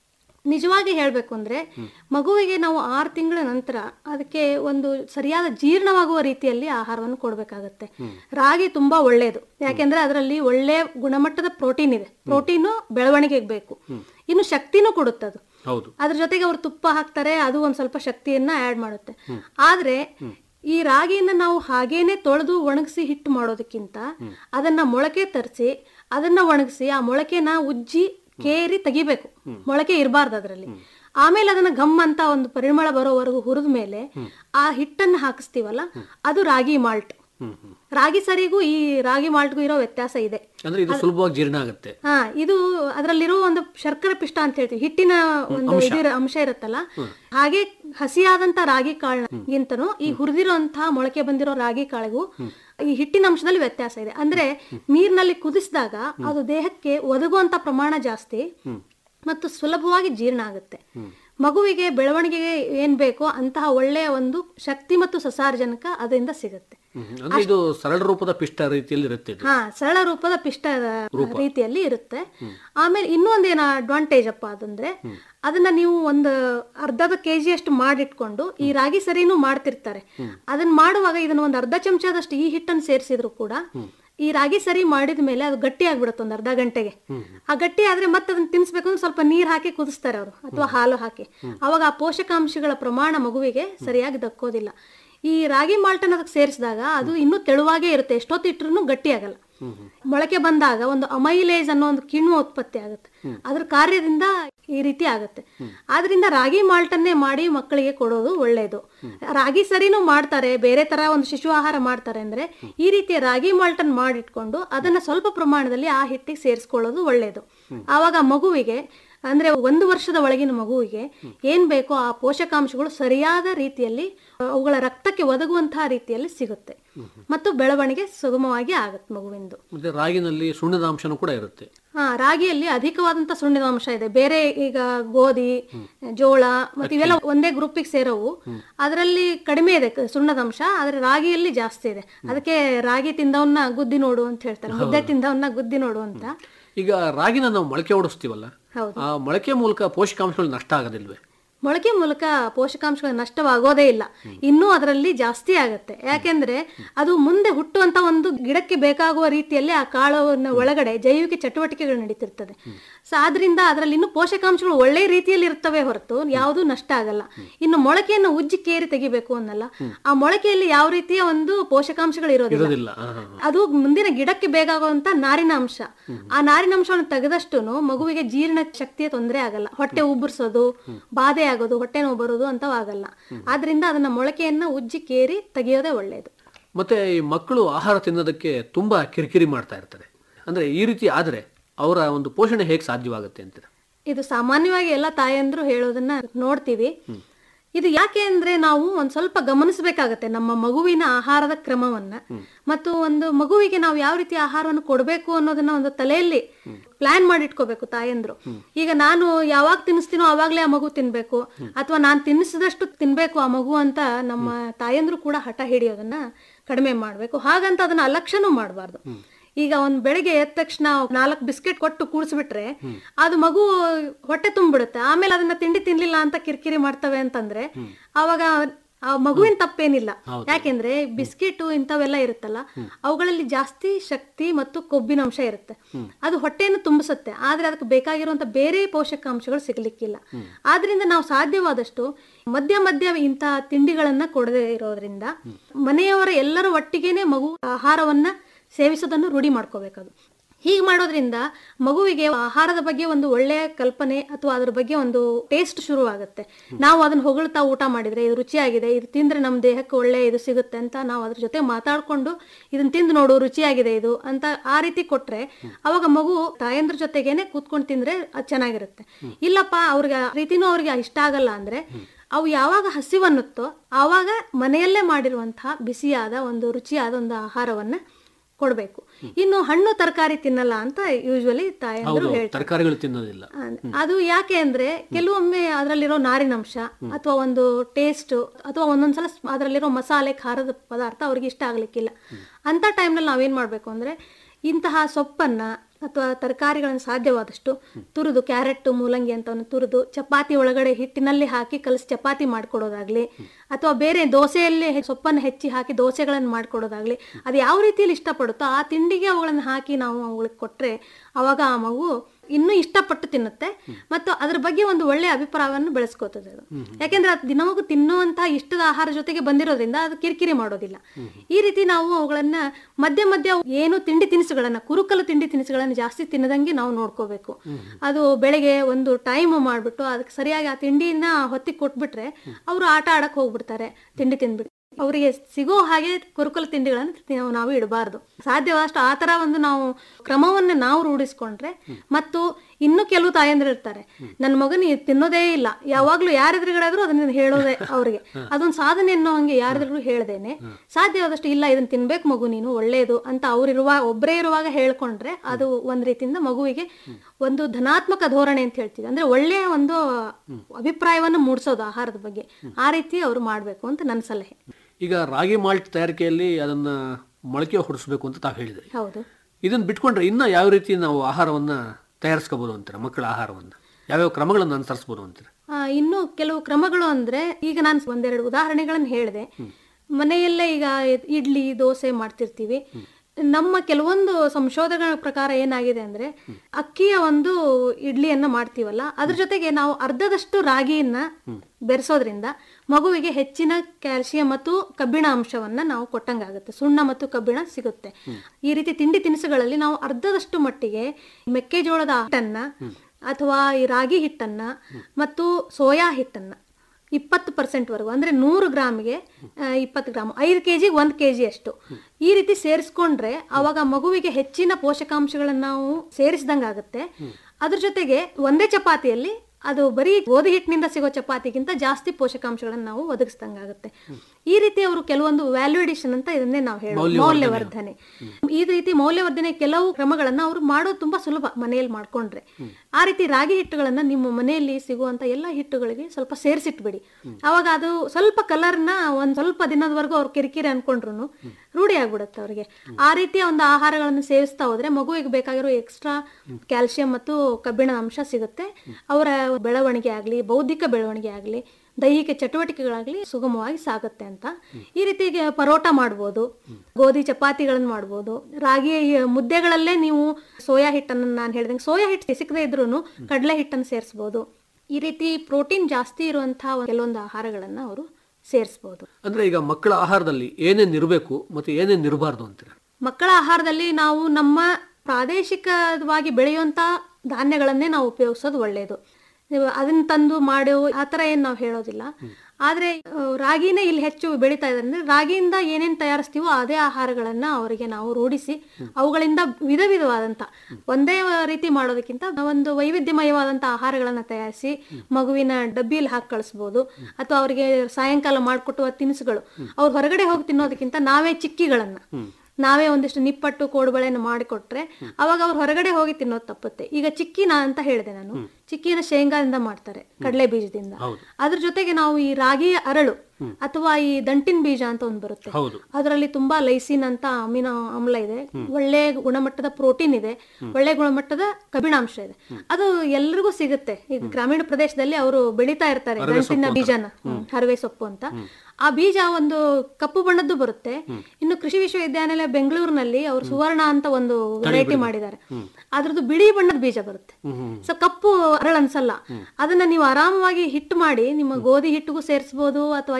ನಿಜವಾಗಿ ಹೇಳ್ಬೇಕು ಅಂದ್ರೆ ಮಗುವಿಗೆ ನಾವು ಆರು ತಿಂಗಳ ನಂತರ ಅದಕ್ಕೆ ಒಂದು ಸರಿಯಾದ ಜೀರ್ಣವಾಗುವ ರೀತಿಯಲ್ಲಿ ಆಹಾರವನ್ನು ಕೊಡಬೇಕಾಗತ್ತೆ ರಾಗಿ ತುಂಬಾ ಒಳ್ಳೆಯದು ಯಾಕೆಂದ್ರೆ ಅದರಲ್ಲಿ ಒಳ್ಳೆ ಗುಣಮಟ್ಟದ ಪ್ರೋಟೀನ್ ಇದೆ ಪ್ರೋಟೀನು ಬೆಳವಣಿಗೆಗೆ ಬೇಕು ಇನ್ನು ಶಕ್ತಿನೂ ಕೊಡುತ್ತೆ ಅದು ಹೌದು ಅದ್ರ ಜೊತೆಗೆ ಅವ್ರು ತುಪ್ಪ ಹಾಕ್ತಾರೆ ಅದು ಒಂದ್ ಸ್ವಲ್ಪ ಶಕ್ತಿಯನ್ನ ಆಡ್ ಮಾಡುತ್ತೆ ಆದ್ರೆ ಈ ರಾಗಿಯನ್ನ ನಾವು ಹಾಗೇನೆ ತೊಳೆದು ಒಣಗಿಸಿ ಹಿಟ್ಟು ಮಾಡೋದಕ್ಕಿಂತ ಅದನ್ನ ಮೊಳಕೆ ತರಿಸಿ ಅದನ್ನ ಒಣಗಿಸಿ ಆ ಮೊಳಕೆನ ಉಜ್ಜಿ ಕೇರಿ ತೆಗಿಬೇಕು ಮೊಳಕೆ ಇರಬಾರ್ದು ಅದರಲ್ಲಿ ಆಮೇಲೆ ಅದನ್ನ ಘಮ್ ಅಂತ ಒಂದು ಪರಿಮಳ ಬರೋವರೆಗೂ ಹುರಿದ ಮೇಲೆ ಆ ಹಿಟ್ಟನ್ನ ಹಾಕಿಸ್ತೀವಲ್ಲ ಅದು ರಾಗಿ ಮಾಲ್ಟ್ ರಾಗಿ ಸರಿಗೂ ಈ ರಾಗಿ ಮಾಲ್ಟ್ಗೂ ಇರೋ ವ್ಯತ್ಯಾಸ ಇದೆ ಅಂದ್ರೆ ಇದು ಸುಲಭವಾಗಿ ಜೀರ್ಣ ಆಗುತ್ತೆ ಹಾ ಇದು ಅದರಲ್ಲಿರೋ ಒಂದು ಶರ್ಕರೆ ಪಿಷ್ಟ ಅಂತ ಹೇಳ್ತೀವಿ ಹಿಟ್ಟಿನ ಒಂದು ಇದಿರ ಅಂಶ ಇರುತ್ತಲ್ಲ ಹಾಗೆ ಹಸಿಯಾದಂತ ರಾಗಿ ಕಾಳಿಗಿಂತನೂ ಈ ಹುರಿದಿರುವಂತಹ ಮೊಳಕೆ ಬಂದಿರೋ ರಾಗಿ ಕಾಳಿಗೂ ಈ ಹಿಟ್ಟಿನ ಅಂಶದಲ್ಲಿ ವ್ಯತ್ಯಾಸ ಇದೆ ಅಂದ್ರೆ ನೀರಿನಲ್ಲಿ ಕುದಿಸಿದಾಗ ಅದು ದೇಹಕ್ಕೆ ಒದಗುವಂತ ಪ್ರಮಾಣ ಜಾಸ್ತಿ ಮತ್ತು ಸುಲಭವಾಗಿ ಜೀರ್ಣ ಆಗುತ್ತೆ ಮಗುವಿಗೆ ಬೆಳವಣಿಗೆಗೆ ಏನ್ ಬೇಕೋ ಅಂತಹ ಒಳ್ಳೆಯ ಒಂದು ಶಕ್ತಿ ಮತ್ತು ಸಸಾರಜನಕ ಅದರಿಂದ ಸಿಗುತ್ತೆ ಹ್ಮ್. ಅಂದ್ರೆ ಇದು ಸರಳ ರೂಪದ ಪಿಷ್ಟ ರೀತಿಯಲ್ಲಿ ಇರುತ್ತೆ ಇದು ಹಾ ಸರಳ ರೂಪದ ಪಿಷ್ಟ ರೀತಿಯಲ್ಲಿ ಇರುತ್ತೆ ಆಮೇಲೆ ಇನ್ನೊಂದೇನ ಅಡ್ವಾಂಟೇಜ್ ಅಪ್ಪ ಅದಂದ್ರೆ ಅದನ್ನ ನೀವು ಒಂದು ಅರ್ಧದ ಕೆಜಿ ಅಷ್ಟು ಮಾಡಿಟ್ಕೊಂಡು ಈ ರಾಗಿ ಸರಿನೂ ಮಾಡ್ತಿರ್ತಾರೆ ಅದನ್ನ ಮಾಡುವಾಗ ಇದನ್ನ ಒಂದು ಅರ್ಧ ಚಮಚದಷ್ಟು ಈ ಹಿಟ್ಟನ್ನು ಸೇರಿಸಿದ್ರು ಕೂಡ ಈ ರಾಗಿ ಸರಿ ಮಾಡಿದ ಮೇಲೆ ಅದು ಗಟ್ಟಿ ಆಗ್ಬಿಡುತ್ತೆ ಒಂದು ಅರ್ಧ ಗಂಟೆಗೆ ಆ ಗಟ್ಟಿ ಆದ್ರೆ ಮತ್ತೆ ಅದನ್ನ ತಿನ್ಸ್ಬೇಕು ಅಂದ್ರೆ ಸ್ವಲ್ಪ ನೀರ್ ಹಾಕಿ ಕುದಿಸ್ತಾರೆ ಅವರು ಅಥವಾ ಹಾಲು ಹಾಕಿ ಅವಾಗ ಆ ಪೋಷಕಾಂಶಗಳ ಪ್ರಮಾಣ ಮಗುವಿಗೆ ಸರಿಯಾಗಿ ದಕ್ಕೋದಿಲ್ಲ ಈ ರಾಗಿ ಮಾಲ್ಟನ್ ಅದಕ್ಕೆ ಸೇರಿಸಿದಾಗ ಅದು ಇನ್ನೂ ತೆಳುವಾಗೇ ಇರುತ್ತೆ ಎಷ್ಟೊತ್ತಿಟ್ರು ಗಟ್ಟಿ ಆಗಲ್ಲ ಮೊಳಕೆ ಬಂದಾಗ ಒಂದು ಅಮೈಲೇಜ್ ಅನ್ನೋ ಒಂದು ಕಿಣ್ವ ಉತ್ಪತ್ತಿ ಆಗುತ್ತೆ ಅದ್ರ ಕಾರ್ಯದಿಂದ ಈ ರೀತಿ ಆಗುತ್ತೆ ಆದ್ರಿಂದ ರಾಗಿ ಮಾಲ್ಟನ್ನೇ ಮಾಡಿ ಮಕ್ಕಳಿಗೆ ಕೊಡೋದು ಒಳ್ಳೆಯದು ರಾಗಿ ಸರಿನೂ ಮಾಡ್ತಾರೆ ಬೇರೆ ತರ ಒಂದು ಶಿಶು ಆಹಾರ ಮಾಡ್ತಾರೆ ಅಂದ್ರೆ ಈ ರೀತಿಯ ರಾಗಿ ಮಾಲ್ಟನ್ ಮಾಡಿಟ್ಕೊಂಡು ಅದನ್ನ ಸ್ವಲ್ಪ ಪ್ರಮಾಣದಲ್ಲಿ ಆ ಹಿಟ್ಟಿಗೆ ಸೇರಿಸ್ಕೊಳ್ಳೋದು ಒಳ್ಳೆಯದು ಆವಾಗ ಮಗುವಿಗೆ ಅಂದ್ರೆ ಒಂದು ವರ್ಷದ ಒಳಗಿನ ಮಗುವಿಗೆ ಏನ್ ಬೇಕೋ ಆ ಪೋಷಕಾಂಶಗಳು ಸರಿಯಾದ ರೀತಿಯಲ್ಲಿ ಅವುಗಳ ರಕ್ತಕ್ಕೆ ಒದಗುವಂತಹ ರೀತಿಯಲ್ಲಿ ಸಿಗುತ್ತೆ ಮತ್ತು ಬೆಳವಣಿಗೆ ಸುಗಮವಾಗಿ ಆಗುತ್ತೆ ಮಗುವಿಂದು ಮತ್ತೆ ರಾಗಿನಲ್ಲಿ ಸುಣ್ಣದ ಅಂಶನೂ ಕೂಡ ಇರುತ್ತೆ ಹಾ ರಾಗಿಯಲ್ಲಿ ಅಧಿಕವಾದಂತ ಸುಣ್ಣಿನ ಅಂಶ ಇದೆ ಬೇರೆ ಈಗ ಗೋಧಿ ಜೋಳ ಮತ್ತೆ ಇವೆಲ್ಲ ಒಂದೇ ಗ್ರೂಪಿಗೆ ಸೇರೋವು ಅದರಲ್ಲಿ ಕಡಿಮೆ ಇದೆ ಕ- ಸುಣ್ಣದ ಅಂಶ ಆದ್ರೆ ರಾಗಿಯಲ್ಲಿ ಜಾಸ್ತಿ ಇದೆ ಅದಕ್ಕೆ ರಾಗಿ ತಿಂದವನ್ನ ಗುದ್ದಿ ನೋಡು ಅಂತ ಹೇಳ್ತಾರೆ ಮುದ್ದೆ ತಿಂದವನ್ನ ಗುದ್ದಿ ನೋಡು ಅಂತ ಈಗ ರಾಗಿನ ನಾವು ಮೊಳಕೆ ಓಡಿಸ್ತೀವಲ್ಲ ಹೌದು. ಆ ಮೊಳಕೆ ಮೂಲಕ ಪೋಷಕಾಂಶಗಳು ನಷ್ಟ ಆಗೋದಿಲ್ವೇ ಮೊಳಕೆ ಮೂಲಕ ಪೋಷಕಾಂಶಗಳು ನಷ್ಟವಾಗೋದೇ ಇಲ್ಲ ಇನ್ನೂ ಅದರಲ್ಲಿ ಜಾಸ್ತಿ ಆಗುತ್ತೆ ಯಾಕೆಂದ್ರೆ ಅದು ಮುಂದೆ ಹುಟ್ಟುವಂತ ಒಂದು ಗಿಡಕ್ಕೆ ಬೇಕಾಗುವ ರೀತಿಯಲ್ಲಿ ಆ ಕಾಳನ್ನ ಒಳಗಡೆ ಜೈವಿಕ ಚಟುವಟಿಕೆಗಳು ನಡೀತಿರ್ತದೆ ಸೊ ಆದ್ರಿಂದ ಅದರಲ್ಲಿ ಇನ್ನೂ ಪೋಷಕಾಂಶಗಳು ಒಳ್ಳೆ ರೀತಿಯಲ್ಲಿ ಇರ್ತವೆ ಹೊರತು ಯಾವುದೂ ನಷ್ಟ ಆಗಲ್ಲ ಇನ್ನು ಮೊಳಕೆಯನ್ನು ಉಜ್ಜಿ ಕೇರಿ ತೆಗಿಬೇಕು ಅನ್ನಲ್ಲ ಆ ಮೊಳಕೆಯಲ್ಲಿ ಯಾವ ರೀತಿಯ ಒಂದು ಪೋಷಕಾಂಶಗಳು ಇರೋದಿಲ್ಲ ಇರೋದಿಲ್ಲ ಹಾ, ಹಾ, ಹಾ. ಅದು ಮುಂದಿನ ಗಿಡಕ್ಕೆ ಬೇಕಾಗುವಂತ ನಾರಿನ ಅಂಶ ಆ ನಾರಿನ ಅಂಶವನ್ನು ತೆಗೆದಷ್ಟು ಮಗುವಿಗೆ ಜೀರ್ಣ ಶಕ್ತಿಯ ತೊಂದರೆ ಆಗಲ್ಲ ಹೊಟ್ಟೆ ಉಬ್ಬರಿಸೋದು ಬಾಧೆ ಆಗೋದು ಹೊಟ್ಟೆ ನೋವು ಬರೋದು ಅಂತವ್ ಆಗಲ್ಲ ಆದ್ರಿಂದ ಅದನ್ನ ಮೊಳಕೆಯನ್ನ ಉಜ್ಜಿ ಕೇರಿ ತೆಗೆಯೋದೇ ಒಳ್ಳೆಯದು ಮತ್ತೆ ಈ ಮಕ್ಕಳು ಆಹಾರ ತಿನ್ನೋದಕ್ಕೆ ತುಂಬಾ ಕಿರಿಕಿರಿ ಮಾಡ್ತಾ ಇರ್ತಾರೆ ಅಂದ್ರೆ ಈ ರೀತಿ ಆದ್ರೆ ಅವರ ಒಂದು ಪೋಷಣೆ ಹೇಗೆ ಸಾಧ್ಯವಾಗುತ್ತೆ ಅಂತೀರ ಇದು ಸಾಮಾನ್ಯವಾಗಿ ಎಲ್ಲ ತಾಯಂದ್ರು ಹೇಳೋದನ್ನ ನೋಡ್ತೀವಿ ಇದು ಯಾಕೆ ಅಂದ್ರೆ ನಾವು ಒಂದ್ ಸ್ವಲ್ಪ ಗಮನಿಸಬೇಕಾಗತ್ತೆ ನಮ್ಮ ಮಗುವಿನ ಆಹಾರದ ಕ್ರಮವನ್ನ ಮತ್ತು ಒಂದು ಮಗುವಿಗೆ ನಾವು ಯಾವ ರೀತಿ ಆಹಾರವನ್ನು ಕೊಡಬೇಕು ಅನ್ನೋದನ್ನ ಒಂದು ತಲೆಯಲ್ಲಿ ಪ್ಲಾನ್ ಮಾಡಿಟ್ಕೋಬೇಕು ತಾಯಂದ್ರು ಈಗ ನಾನು ಯಾವಾಗ ತಿನ್ನಿಸ್ತೀನೋ ಅವಾಗ್ಲೇ ಆ ಮಗು ತಿನ್ಬೇಕು ಅಥವಾ ನಾನು ತಿನ್ನಿಸಿದಷ್ಟು ತಿನ್ಬೇಕು ಆ ಮಗು ಅಂತ ನಮ್ಮ ತಾಯಂದ್ರು ಕೂಡ ಹಠ ಹಿಡಿಯೋದನ್ನ ಕಡಿಮೆ ಮಾಡ್ಬೇಕು ಹಾಗಂತ ಅದನ್ನ ಅಲಕ್ಷ್ಯನೂ ಮಾಡಬಾರ್ದು ಈಗ ಒಂದ್ ಬೆಳಿಗ್ಗೆ ಎದ್ದ ತಕ್ಷಣ ನಾಲ್ಕು ಬಿಸ್ಕೆಟ್ ಕೊಟ್ಟು ಕೂಡಿಸ್ಬಿಟ್ರೆ ಅದು ಮಗು ಹೊಟ್ಟೆ ತುಂಬಿಡುತ್ತೆ ಆಮೇಲೆ ಅದನ್ನ ತಿಂಡಿ ತಿನ್ಲಿಲ್ಲ ಅಂತ ಕಿರಿಕಿರಿ ಮಾಡ್ತವೆ ಅಂತಂದ್ರೆ ಅವಾಗ ಆ ಮಗುವಿನ ತಪ್ಪೇನಿಲ್ಲ ಯಾಕೆಂದ್ರೆ ಬಿಸ್ಕೆಟ್ ಇಂಥವೆಲ್ಲ ಇರುತ್ತಲ್ಲ ಅವುಗಳಲ್ಲಿ ಜಾಸ್ತಿ ಶಕ್ತಿ ಮತ್ತು ಕೊಬ್ಬಿನ ಅಂಶ ಇರುತ್ತೆ ಅದು ಹೊಟ್ಟೆಯನ್ನು ತುಂಬಿಸುತ್ತೆ ಆದ್ರೆ ಅದಕ್ಕೆ ಬೇಕಾಗಿರುವಂತ ಬೇರೆ ಪೋಷಕಾಂಶಗಳು ಸಿಗ್ಲಿಕ್ಕಿಲ್ಲ ಆದ್ರಿಂದ ನಾವು ಸಾಧ್ಯವಾದಷ್ಟು ಮಧ್ಯ ಮಧ್ಯ ಇಂತಹ ತಿಂಡಿಗಳನ್ನ ಕೊಡದೇ ಇರೋದ್ರಿಂದ ಮನೆಯವರ ಎಲ್ಲರ ಒಟ್ಟಿಗೆನೆ ಮಗು ಆಹಾರವನ್ನ ಸೇವಿಸೋದನ್ನು ರೂಢಿ ಮಾಡ್ಕೋಬೇಕದು ಹೀಗೆ ಮಾಡೋದ್ರಿಂದ ಮಗುವಿಗೆ ಆಹಾರದ ಬಗ್ಗೆ ಒಂದು ಒಳ್ಳೆಯ ಕಲ್ಪನೆ ಅಥವಾ ಅದ್ರ ಬಗ್ಗೆ ಒಂದು ಟೇಸ್ಟ್ ಶುರುವಾಗುತ್ತೆ ನಾವು ಅದನ್ನ ಹೊಗಳ್ತಾ ಊಟ ಮಾಡಿದ್ರೆ ಇದು ರುಚಿಯಾಗಿದೆ ಇದು ತಿಂದ್ರೆ ನಮ್ಮ ದೇಹಕ್ಕೆ ಒಳ್ಳೆ ಇದು ಸಿಗುತ್ತೆ ಅಂತ ನಾವು ಅದ್ರ ಜೊತೆ ಮಾತಾಡ್ಕೊಂಡು ಇದನ್ನ ತಿಂದು ನೋಡು ರುಚಿಯಾಗಿದೆ ಇದು ಅಂತ ಆ ರೀತಿ ಕೊಟ್ರೆ ಅವಾಗ ಮಗು ತಾಯಂದ್ರ ಜೊತೆಗೇನೆ ಕೂತ್ಕೊಂಡು ತಿಂದ್ರೆ ಅದು ಚೆನ್ನಾಗಿರುತ್ತೆ ಇಲ್ಲಪ್ಪ ಅವ್ರಿಗೆ ಆ ರೀತಿನೂ ಅವ್ರಿಗೆ ಇಷ್ಟ ಆಗಲ್ಲ ಅಂದ್ರೆ ಅವು ಯಾವಾಗ ಹಸಿವನ್ನುತ್ತೋ ಆವಾಗ ಮನೆಯಲ್ಲೇ ಮಾಡಿರುವಂತಹ ಬಿಸಿಯಾದ ಒಂದು ರುಚಿಯಾದ ಒಂದು ಆಹಾರವನ್ನ ಕೊಡಬೇಕು ಇನ್ನು ಹಣ್ಣು ತರಕಾರಿ ತಿನ್ನಲ್ಲ ಅಂತ ಯೂಶುವಲಿ ತಾಯಂದ್ರು ಹೌದು ಹೇಳ್ತಾರೆ ತರಕಾರಿಗಳು ತಿನ್ನೋದಿಲ್ಲ ಆ, ಅದು ಯಾಕೆ ಅಂದ್ರೆ ಕೆಲವೊಮ್ಮೆ ಅದರಲ್ಲಿರೋ ನಾರಿನಂಶ ಅಥವಾ ಒಂದು ಟೇಸ್ಟ್ ಅಥವಾ ಒಂದೊಂದ್ಸಲ ಸ್- ಅದರಲ್ಲಿರೋ ಮಸಾಲೆ ಖಾರದ ಪದಾರ್ಥ ಅವ್ರಿಗೆ ಇಷ್ಟ ಆಗ್ಲಿಕ್ಕಿಲ್ಲ ಅಂತ ಟೈಮ್ನಲ್ಲಿ ನಾವೇನ್ ಮಾಡ್ಬೇಕು ಅಂದ್ರೆ ಇಂತಹ ಸೊಪ್ಪನ್ನ ಅಥವಾ ತರಕಾರಿಗಳನ್ನು ಸಾಧ್ಯವಾದಷ್ಟು ತುರಿದು ಕ್ಯಾರೆಟ್ ಮೂಲಂಗಿ ಅಂತವನ್ನು ತುರಿದು ಚಪಾತಿ ಒಳಗಡೆ ಹಿಟ್ಟಿನಲ್ಲಿ ಹಾಕಿ ಕಲಸಿ ಚಪಾತಿ ಮಾಡ್ಕೊಡೋದಾಗ್ಲಿ ಅಥವಾ ಬೇರೆ ದೋಸೆಯಲ್ಲಿ ಹೆ- ಸೊಪ್ಪನ್ನು ಹೆಚ್ಚಿ ಹಾಕಿ ದೋಸೆಗಳನ್ನು ಮಾಡ್ಕೊಡೋದಾಗ್ಲಿ ಅದು ಯಾವ ರೀತಿಯಲ್ಲಿ ಇಷ್ಟಪಡುತ್ತೋ ಆ ತಿಂಡಿಗೆ ಅವುಗಳನ್ನು ಹಾಕಿ ನಾವು ಅವುಗಳಿಗೆ ಕೊಟ್ರೆ ಅವಾಗ ಆ ಮಗು ಇನ್ನೂ ಇಷ್ಟಪಟ್ಟು ತಿನ್ನುತ್ತೆ ಮತ್ತು ಅದ್ರ ಬಗ್ಗೆ ಒಂದು ಒಳ್ಳೆ ಅಭಿಪ್ರಾಯವನ್ನು ಬೆಳೆಸ್ಕೋತದೆ ಅದು ಯಾಕೆಂದ್ರೆ ಅದು ದಿನವೂ ತಿನ್ನುವಂತಹ ಇಷ್ಟದ ಆಹಾರ ಜೊತೆಗೆ ಬಂದಿರೋದ್ರಿಂದ ಅದು ಕಿರಿಕಿರಿ ಮಾಡೋದಿಲ್ಲ ಈ ರೀತಿ ನಾವು ಅವುಗಳನ್ನ ಮಧ್ಯ ಮಧ್ಯ ಏನು ತಿಂಡಿ ತಿನಿಸುಗಳನ್ನ ಕುರುಕಲು ತಿಂಡಿ ತಿನಿಸುಗಳನ್ನ ಜಾಸ್ತಿ ತಿನ್ನದಂಗೆ ನಾವು ನೋಡ್ಕೋಬೇಕು ಅದು ಬೆಳಗ್ಗೆ ಒಂದು ಟೈಮ್ ಮಾಡ್ಬಿಟ್ಟು ಅದಕ್ಕೆ ಸರಿಯಾಗಿ ಆ ತಿಂಡಿನ ಹೊತ್ತಿಗೆ ಕೊಟ್ಬಿಟ್ರೆ ಅವರು ಆಟ ಆಡಕ್ ಹೋಗ್ಬಿಡ್ತಾರೆ ತಿಂಡಿ ತಿಂದ್ಬಿಟ್ಟು ಅವರಿಗೆ ಸಿಗೋ ಹಾಗೆ ಕುರುಕಲು ತಿಂಡಿಗಳನ್ನು ತಿ- ನಾವು ಇಡಬಾರ್ದು ಸಾಧ್ಯವಾದಷ್ಟು ಆ ತರ ಒಂದು ನಾವು ಕ್ರಮವನ್ನು ನಾವು ರೂಢಿಸ್ಕೊಂಡ್ರೆ ಮತ್ತು ಇನ್ನು ಕೆಲವು ತಾಯಂದ್ರು ಇರ್ತಾರೆ ನನ್ನ ಮಗನ ಇದ್ ತಿನ್ನೋದೇ ಇಲ್ಲ ಯಾವಾಗ್ಲೂ ಯಾರೆದುರುಗಡೆ ಆದ್ರೂ ಅದನ್ನ ಹೇಳೋದೇ ಅವ್ರಿಗೆ ಅದೊಂದು ಸಾಧನೆ ಅನ್ನೋ ಹಂಗೆ ಯಾರಿದ್ರು ಹೇಳ್ದೇನೆ ಸಾಧ್ಯವಾದಷ್ಟು ಇಲ್ಲ ಇದನ್ನ ತಿನ್ಬೇಕು ಮಗು ನೀನು ಒಳ್ಳೇದು ಅಂತ ಅವ್ರಿರುವ ಒಬ್ಬರೇ ಇರುವಾಗ ಹೇಳ್ಕೊಂಡ್ರೆ ಅದು ಒಂದ್ ರೀತಿಯಿಂದ ಮಗುವಿಗೆ ಒಂದು ಧನಾತ್ಮಕ ಧೋರಣೆ ಅಂತ ಹೇಳ್ತೀವಿ ಅಂದ್ರೆ ಒಳ್ಳೆಯ ಒಂದು ಅಭಿಪ್ರಾಯವನ್ನು ಮೂಡಿಸೋದು ಆಹಾರದ ಬಗ್ಗೆ ಆ ರೀತಿ ಅವರು ಮಾಡ್ಬೇಕು ಅಂತ ನನ್ನ ಸಲಹೆ ಈಗ ರಾಗಿ ಮಾಲ್ಟ್ ತಯಾರಿಕೆಯಲ್ಲಿ ಅದನ್ನ ಮೊಳಕೆ ಹೊಡಿಸ್ಬೇಕು ಅಂತ ತಾವು ಹೇಳಿದ್ರಿ ಹೌದು ಇದನ್ನ ಬಿಟ್ಕೊಂಡ್ರೆ ಇನ್ನ ಯಾವ ರೀತಿ ನಾವು ಆಹಾರವನ್ನ ತಯಾರಿಸ್ಕೋಬಹುದು ಅಂತೀರ ಮಕ್ಕಳ ಆಹಾರವನ್ನ ಯಾವ್ಯಾವ ಕ್ರಮಗಳನ್ನು ಅನುಸರಿಸಬಹುದು ಅಂತೀರ ಆ, ಇನ್ನು ಕೆಲವು ಕ್ರಮಗಳು ಅಂದ್ರೆ ಈಗ ನಾನು ಒಂದೆರಡು ಉದಾಹರಣೆಗಳನ್ನು ಹೇಳಿದೆ ಮನೆಯಲ್ಲೇ ಈಗ ಇಡ್ಲಿ ದೋಸೆ ಮಾಡ್ತಿರ್ತೀವಿ ನಮ್ಮ ಕೆಲವೊಂದು ಸಂಶೋಧನೆಗಳ ಪ್ರಕಾರ ಏನಾಗಿದೆ ಅಂದ್ರೆ ಅಕ್ಕಿಯ ಒಂದು ಇಡ್ಲಿಯನ್ನ ಮಾಡ್ತೀವಲ್ಲ ಅದ್ರ ಜೊತೆಗೆ ನಾವು ಅರ್ಧದಷ್ಟು ರಾಗಿಯನ್ನ ಬೆರೆಸೋದ್ರಿಂದ ಮಗುವಿಗೆ ಹೆಚ್ಚಿನ ಕ್ಯಾಲ್ಸಿಯಂ ಮತ್ತು ಕಬ್ಬಿಣ ಅಂಶವನ್ನ ನಾವು ಕೊಟ್ಟಂಗಾಗುತ್ತೆ ಸುಣ್ಣ ಮತ್ತು ಕಬ್ಬಿಣ ಸಿಗುತ್ತೆ ಈ ರೀತಿ ತಿಂಡಿ ತಿನಿಸುಗಳಲ್ಲಿ ನಾವು ಅರ್ಧದಷ್ಟು ಮಟ್ಟಿಗೆ ಮೆಕ್ಕೆಜೋಳದ ಹಿಟ್ಟನ್ನ ಅಥವಾ ಈ ರಾಗಿ ಹಿಟ್ಟನ್ನ ಮತ್ತು ಸೋಯಾ ಹಿಟ್ಟನ್ನ ಇಪ್ಪತ್ತು ಪರ್ಸೆಂಟ್ ವರೆಗೂ ಅಂದ್ರೆ ನೂರು ಗ್ರಾಮ್ಗೆ ಇಪ್ಪತ್ತು ಗ್ರಾಮ್ ಐದು ಕೆ ಜಿಗೆ ಒಂದು ಕೆ ಜಿ ಅಷ್ಟು ಈ ರೀತಿ ಸೇರಿಸ್ಕೊಂಡ್ರೆ ಅವಾಗ ಮಗುವಿಗೆ ಹೆಚ್ಚಿನ ಪೋಷಕಾಂಶಗಳನ್ನ ನಾವು ಸೇರಿಸಿದಂಗಾಗುತ್ತೆ ಅದ್ರ ಜೊತೆಗೆ ಒಂದೇ ಚಪಾತಿಯಲ್ಲಿ ಅದು ಬರೀ ಗೋಧಿ ಹಿಟ್ಟಿನಿಂದ ಸಿಗೋ ಚಪಾತಿಗಿಂತ ಜಾಸ್ತಿ ಪೋಷಕಾಂಶಗಳನ್ನು ನಾವು ಒದಗಿಸ್ದಂಗಾಗುತ್ತೆ ಈ ರೀತಿ ಅವರು ಕೆಲವೊಂದು ವ್ಯಾಲ್ಯೂ ಅಡಿಷನ್ ಅಂತ ಇದನ್ನೇ ನಾವು ಹೇಳೋದು ಮೌಲ್ಯವರ್ಧನೆ ಈ ರೀತಿ ಮೌಲ್ಯವರ್ಧನೆ ಕೆಲವು ಕ್ರಮಗಳನ್ನ ಅವರು ಮಾಡೋದು ತುಂಬಾ ಸುಲಭ ಮನೆಯಲ್ಲಿ ಮಾಡ್ಕೊಂಡ್ರೆ ಆ ರೀತಿ ರಾಗಿ ಹಿಟ್ಟುಗಳನ್ನ ನಿಮ್ಮ ಮನೆಯಲ್ಲಿ ಸಿಗುವಂತ ಎಲ್ಲ ಹಿಟ್ಟುಗಳಿಗೆ ಸ್ವಲ್ಪ ಸೇರಿಸಿಟ್ಬಿಡಿ ಅವಾಗ ಅದು ಸ್ವಲ್ಪ ಕಲರ್ನ ಒಂದ್ ಸ್ವಲ್ಪ ದಿನದವರೆಗೂ ಅವ್ರು ಕಿರಿಕಿರಿ ಅನ್ಕೊಂಡ್ರು ರೂಢಿ ಆಗ್ಬಿಡುತ್ತೆ ಅವರಿಗೆ ಆ ರೀತಿಯ ಒಂದು ಆಹಾರಗಳನ್ನು ಸೇವಿಸ್ತಾ ಹೋದ್ರೆ ಮಗುವಿಗೆ ಬೇಕಾಗಿರೋ ಎಕ್ಸ್ಟ್ರಾ ಕ್ಯಾಲ್ಸಿಯಂ ಮತ್ತು ಕಬ್ಬಿಣದ ಅಂಶ ಸಿಗುತ್ತೆ ಅವರ ಬೆಳವಣಿಗೆ ಆಗಲಿ ಬೌದ್ಧಿಕ ಬೆಳವಣಿಗೆ ಆಗಲಿ ದೈಹಿಕ ಚಟುವಟಿಕೆಗಳಾಗಲಿ ಸುಗಮವಾಗಿ ಸಾಗುತ್ತೆ ಅಂತ ಈ ರೀತಿಗೆ ಪರೋಟ ಮಾಡ್ಬೋದು ಗೋಧಿ ಚಪಾತಿಗಳನ್ನು ಮಾಡ್ಬೋದು ರಾಗಿ ಮುದ್ದೆಗಳಲ್ಲೇ ನೀವು ಸೋಯಾ ಹಿಟ್ಟನ್ನು ನಾನು ಹೇಳ್ದಂಗೆ ಸೋಯಾ ಹಿಟ್ಟು ಸಿಕ್ಕದೇ ಇದ್ರೂ ಕಡಲೆ ಹಿಟ್ಟನ್ನು ಸೇರಿಸ್ಬೋದು ಈ ರೀತಿ ಪ್ರೋಟೀನ್ ಜಾಸ್ತಿ ಇರುವಂತಹ ಕೆಲವೊಂದು ಆಹಾರಗಳನ್ನು ಅವರು ಸೇರಿಸ್ಬೋದು ಅಂದ್ರೆ ಈಗ ಮಕ್ಕಳ ಆಹಾರದಲ್ಲಿ ಏನೇನ್ ಇರಬೇಕು ಮತ್ತೆ ಏನೇನ್ ಇರಬಾರ್ದು ಅಂತೀರ ಮಕ್ಕಳ ಆಹಾರದಲ್ಲಿ ನಾವು ನಮ್ಮ ಪ್ರಾದೇಶಿಕವಾಗಿ ಬೆಳೆಯುವಂತ ಧಾನ್ಯಗಳನ್ನೇ ನಾವು ಉಪಯೋಗಿಸೋದು ಒಳ್ಳೆಯದು ನೀವು ಅದನ್ನ ತಂದು ಮಾಡು ಆ ಥರ ಏನು ನಾವು ಹೇಳೋದಿಲ್ಲ ಆದರೆ ರಾಗಿನೇ ಇಲ್ಲಿ ಹೆಚ್ಚು ಬೆಳೀತಾ ಇದ್ದಾರೆ ಅಂದ್ರೆ ರಾಗಿಯಿಂದ ಏನೇನು ತಯಾರಿಸ್ತೀವೋ ಅದೇ ಆಹಾರಗಳನ್ನ ಅವರಿಗೆ ನಾವು ರೂಢಿಸಿ ಅವುಗಳಿಂದ ವಿಧ ವಿಧವಾದಂಥ ಒಂದೇ ರೀತಿ ಮಾಡೋದಕ್ಕಿಂತ ಒಂದು ವೈವಿಧ್ಯಮಯವಾದಂಥ ಆಹಾರಗಳನ್ನ ತಯಾರಿಸಿ ಮಗುವಿನ ಡಬ್ಬಿಯಲ್ಲಿ ಹಾಕಿ ಕಳಿಸ್ಬೋದು ಅಥವಾ ಅವರಿಗೆ ಸಾಯಂಕಾಲ ಮಾಡಿಕೊಟ್ಟುವ ತಿನಿಸುಗಳು ಅವ್ರು ಹೊರಗಡೆ ಹೋಗಿ ತಿನ್ನೋದಕ್ಕಿಂತ ನಾವೇ ಚಿಕ್ಕಿಗಳನ್ನ ನಾವೇ ಒಂದಿಷ್ಟು ನಿಪ್ಪಟ್ಟು ಕೋಡುಬಳೆಯನ್ನು ಮಾಡಿಕೊಟ್ರೆ ಅವಾಗ ಅವ್ರು ಹೊರಗಡೆ ಹೋಗಿ ತಿನ್ನೋದು ತಪ್ಪುತ್ತೆ ಈಗ ಚಿಕ್ಕಿನ ಅಂತ ಹೇಳಿದೆ ನಾನು ಚಿಕ್ಕಿನ ಶೇಂಗಾದಿಂದ ಮಾಡ್ತಾರೆ ಕಡಲೆ ಬೀಜದಿಂದ ಅದ್ರ ಜೊತೆಗೆ ನಾವು ಈ ರಾಗಿಯ ಅರಳು ಅಥವಾ ಈ ದಂಟಿನ ಬೀಜ ಅಂತ ಒಂದು ಬರುತ್ತೆ ಹೌದು. ಅದರಲ್ಲಿ ತುಂಬಾ ಲೈಸಿನ್ ಅಂತ ಅಮಿನೋ ಆಮ್ಲ ಇದೆ ಒಳ್ಳೆ ಗುಣಮಟ್ಟದ ಪ್ರೋಟೀನ್ ಇದೆ ಒಳ್ಳೆ ಗುಣಮಟ್ಟದ ಕಬ್ಬಿಣಾಂಶ ಇದೆ ಅದು ಎಲ್ರಿಗೂ ಸಿಗುತ್ತೆ ಈಗ ಗ್ರಾಮೀಣ ಪ್ರದೇಶದಲ್ಲಿ ಅವರು ಬೆಳೀತಾ ಇರ್ತಾರೆ ದಂಟಿನ ಬೀಜನ ಹ್ಮ್, ಹರವೆ ಸೊಪ್ಪು ಅಂತ ಆ ಬೀಜ ಒಂದು ಕಪ್ಪು ಬಣ್ಣದ್ದು ಬರುತ್ತೆ ಇನ್ನು ಕೃಷಿ ವಿಶ್ವವಿದ್ಯಾನಿಲಯ ಬೆಂಗಳೂರಿನಲ್ಲಿ ಅವರು ಸುವರ್ಣ ಅಂತ ಒಂದು ವೆರೈಟಿ ಮಾಡಿದ್ದಾರೆ ಅದ್ರದ್ದು ಬಿಳಿ ಬಣ್ಣದ ಬೀಜ ಬರುತ್ತೆ ಸೊ ಕಪ್ಪು ಅರಳು ಅನ್ಸಲ್ಲ ಅದನ್ನ ನೀವು ಆರಾಮವಾಗಿ ಹಿಟ್ಟು ಮಾಡಿ ನಿಮ್ಮ ಗೋಧಿ ಹಿಟ್ಟಿಗೂ ಸೇರಿಸಬಹುದು ಅಥವಾ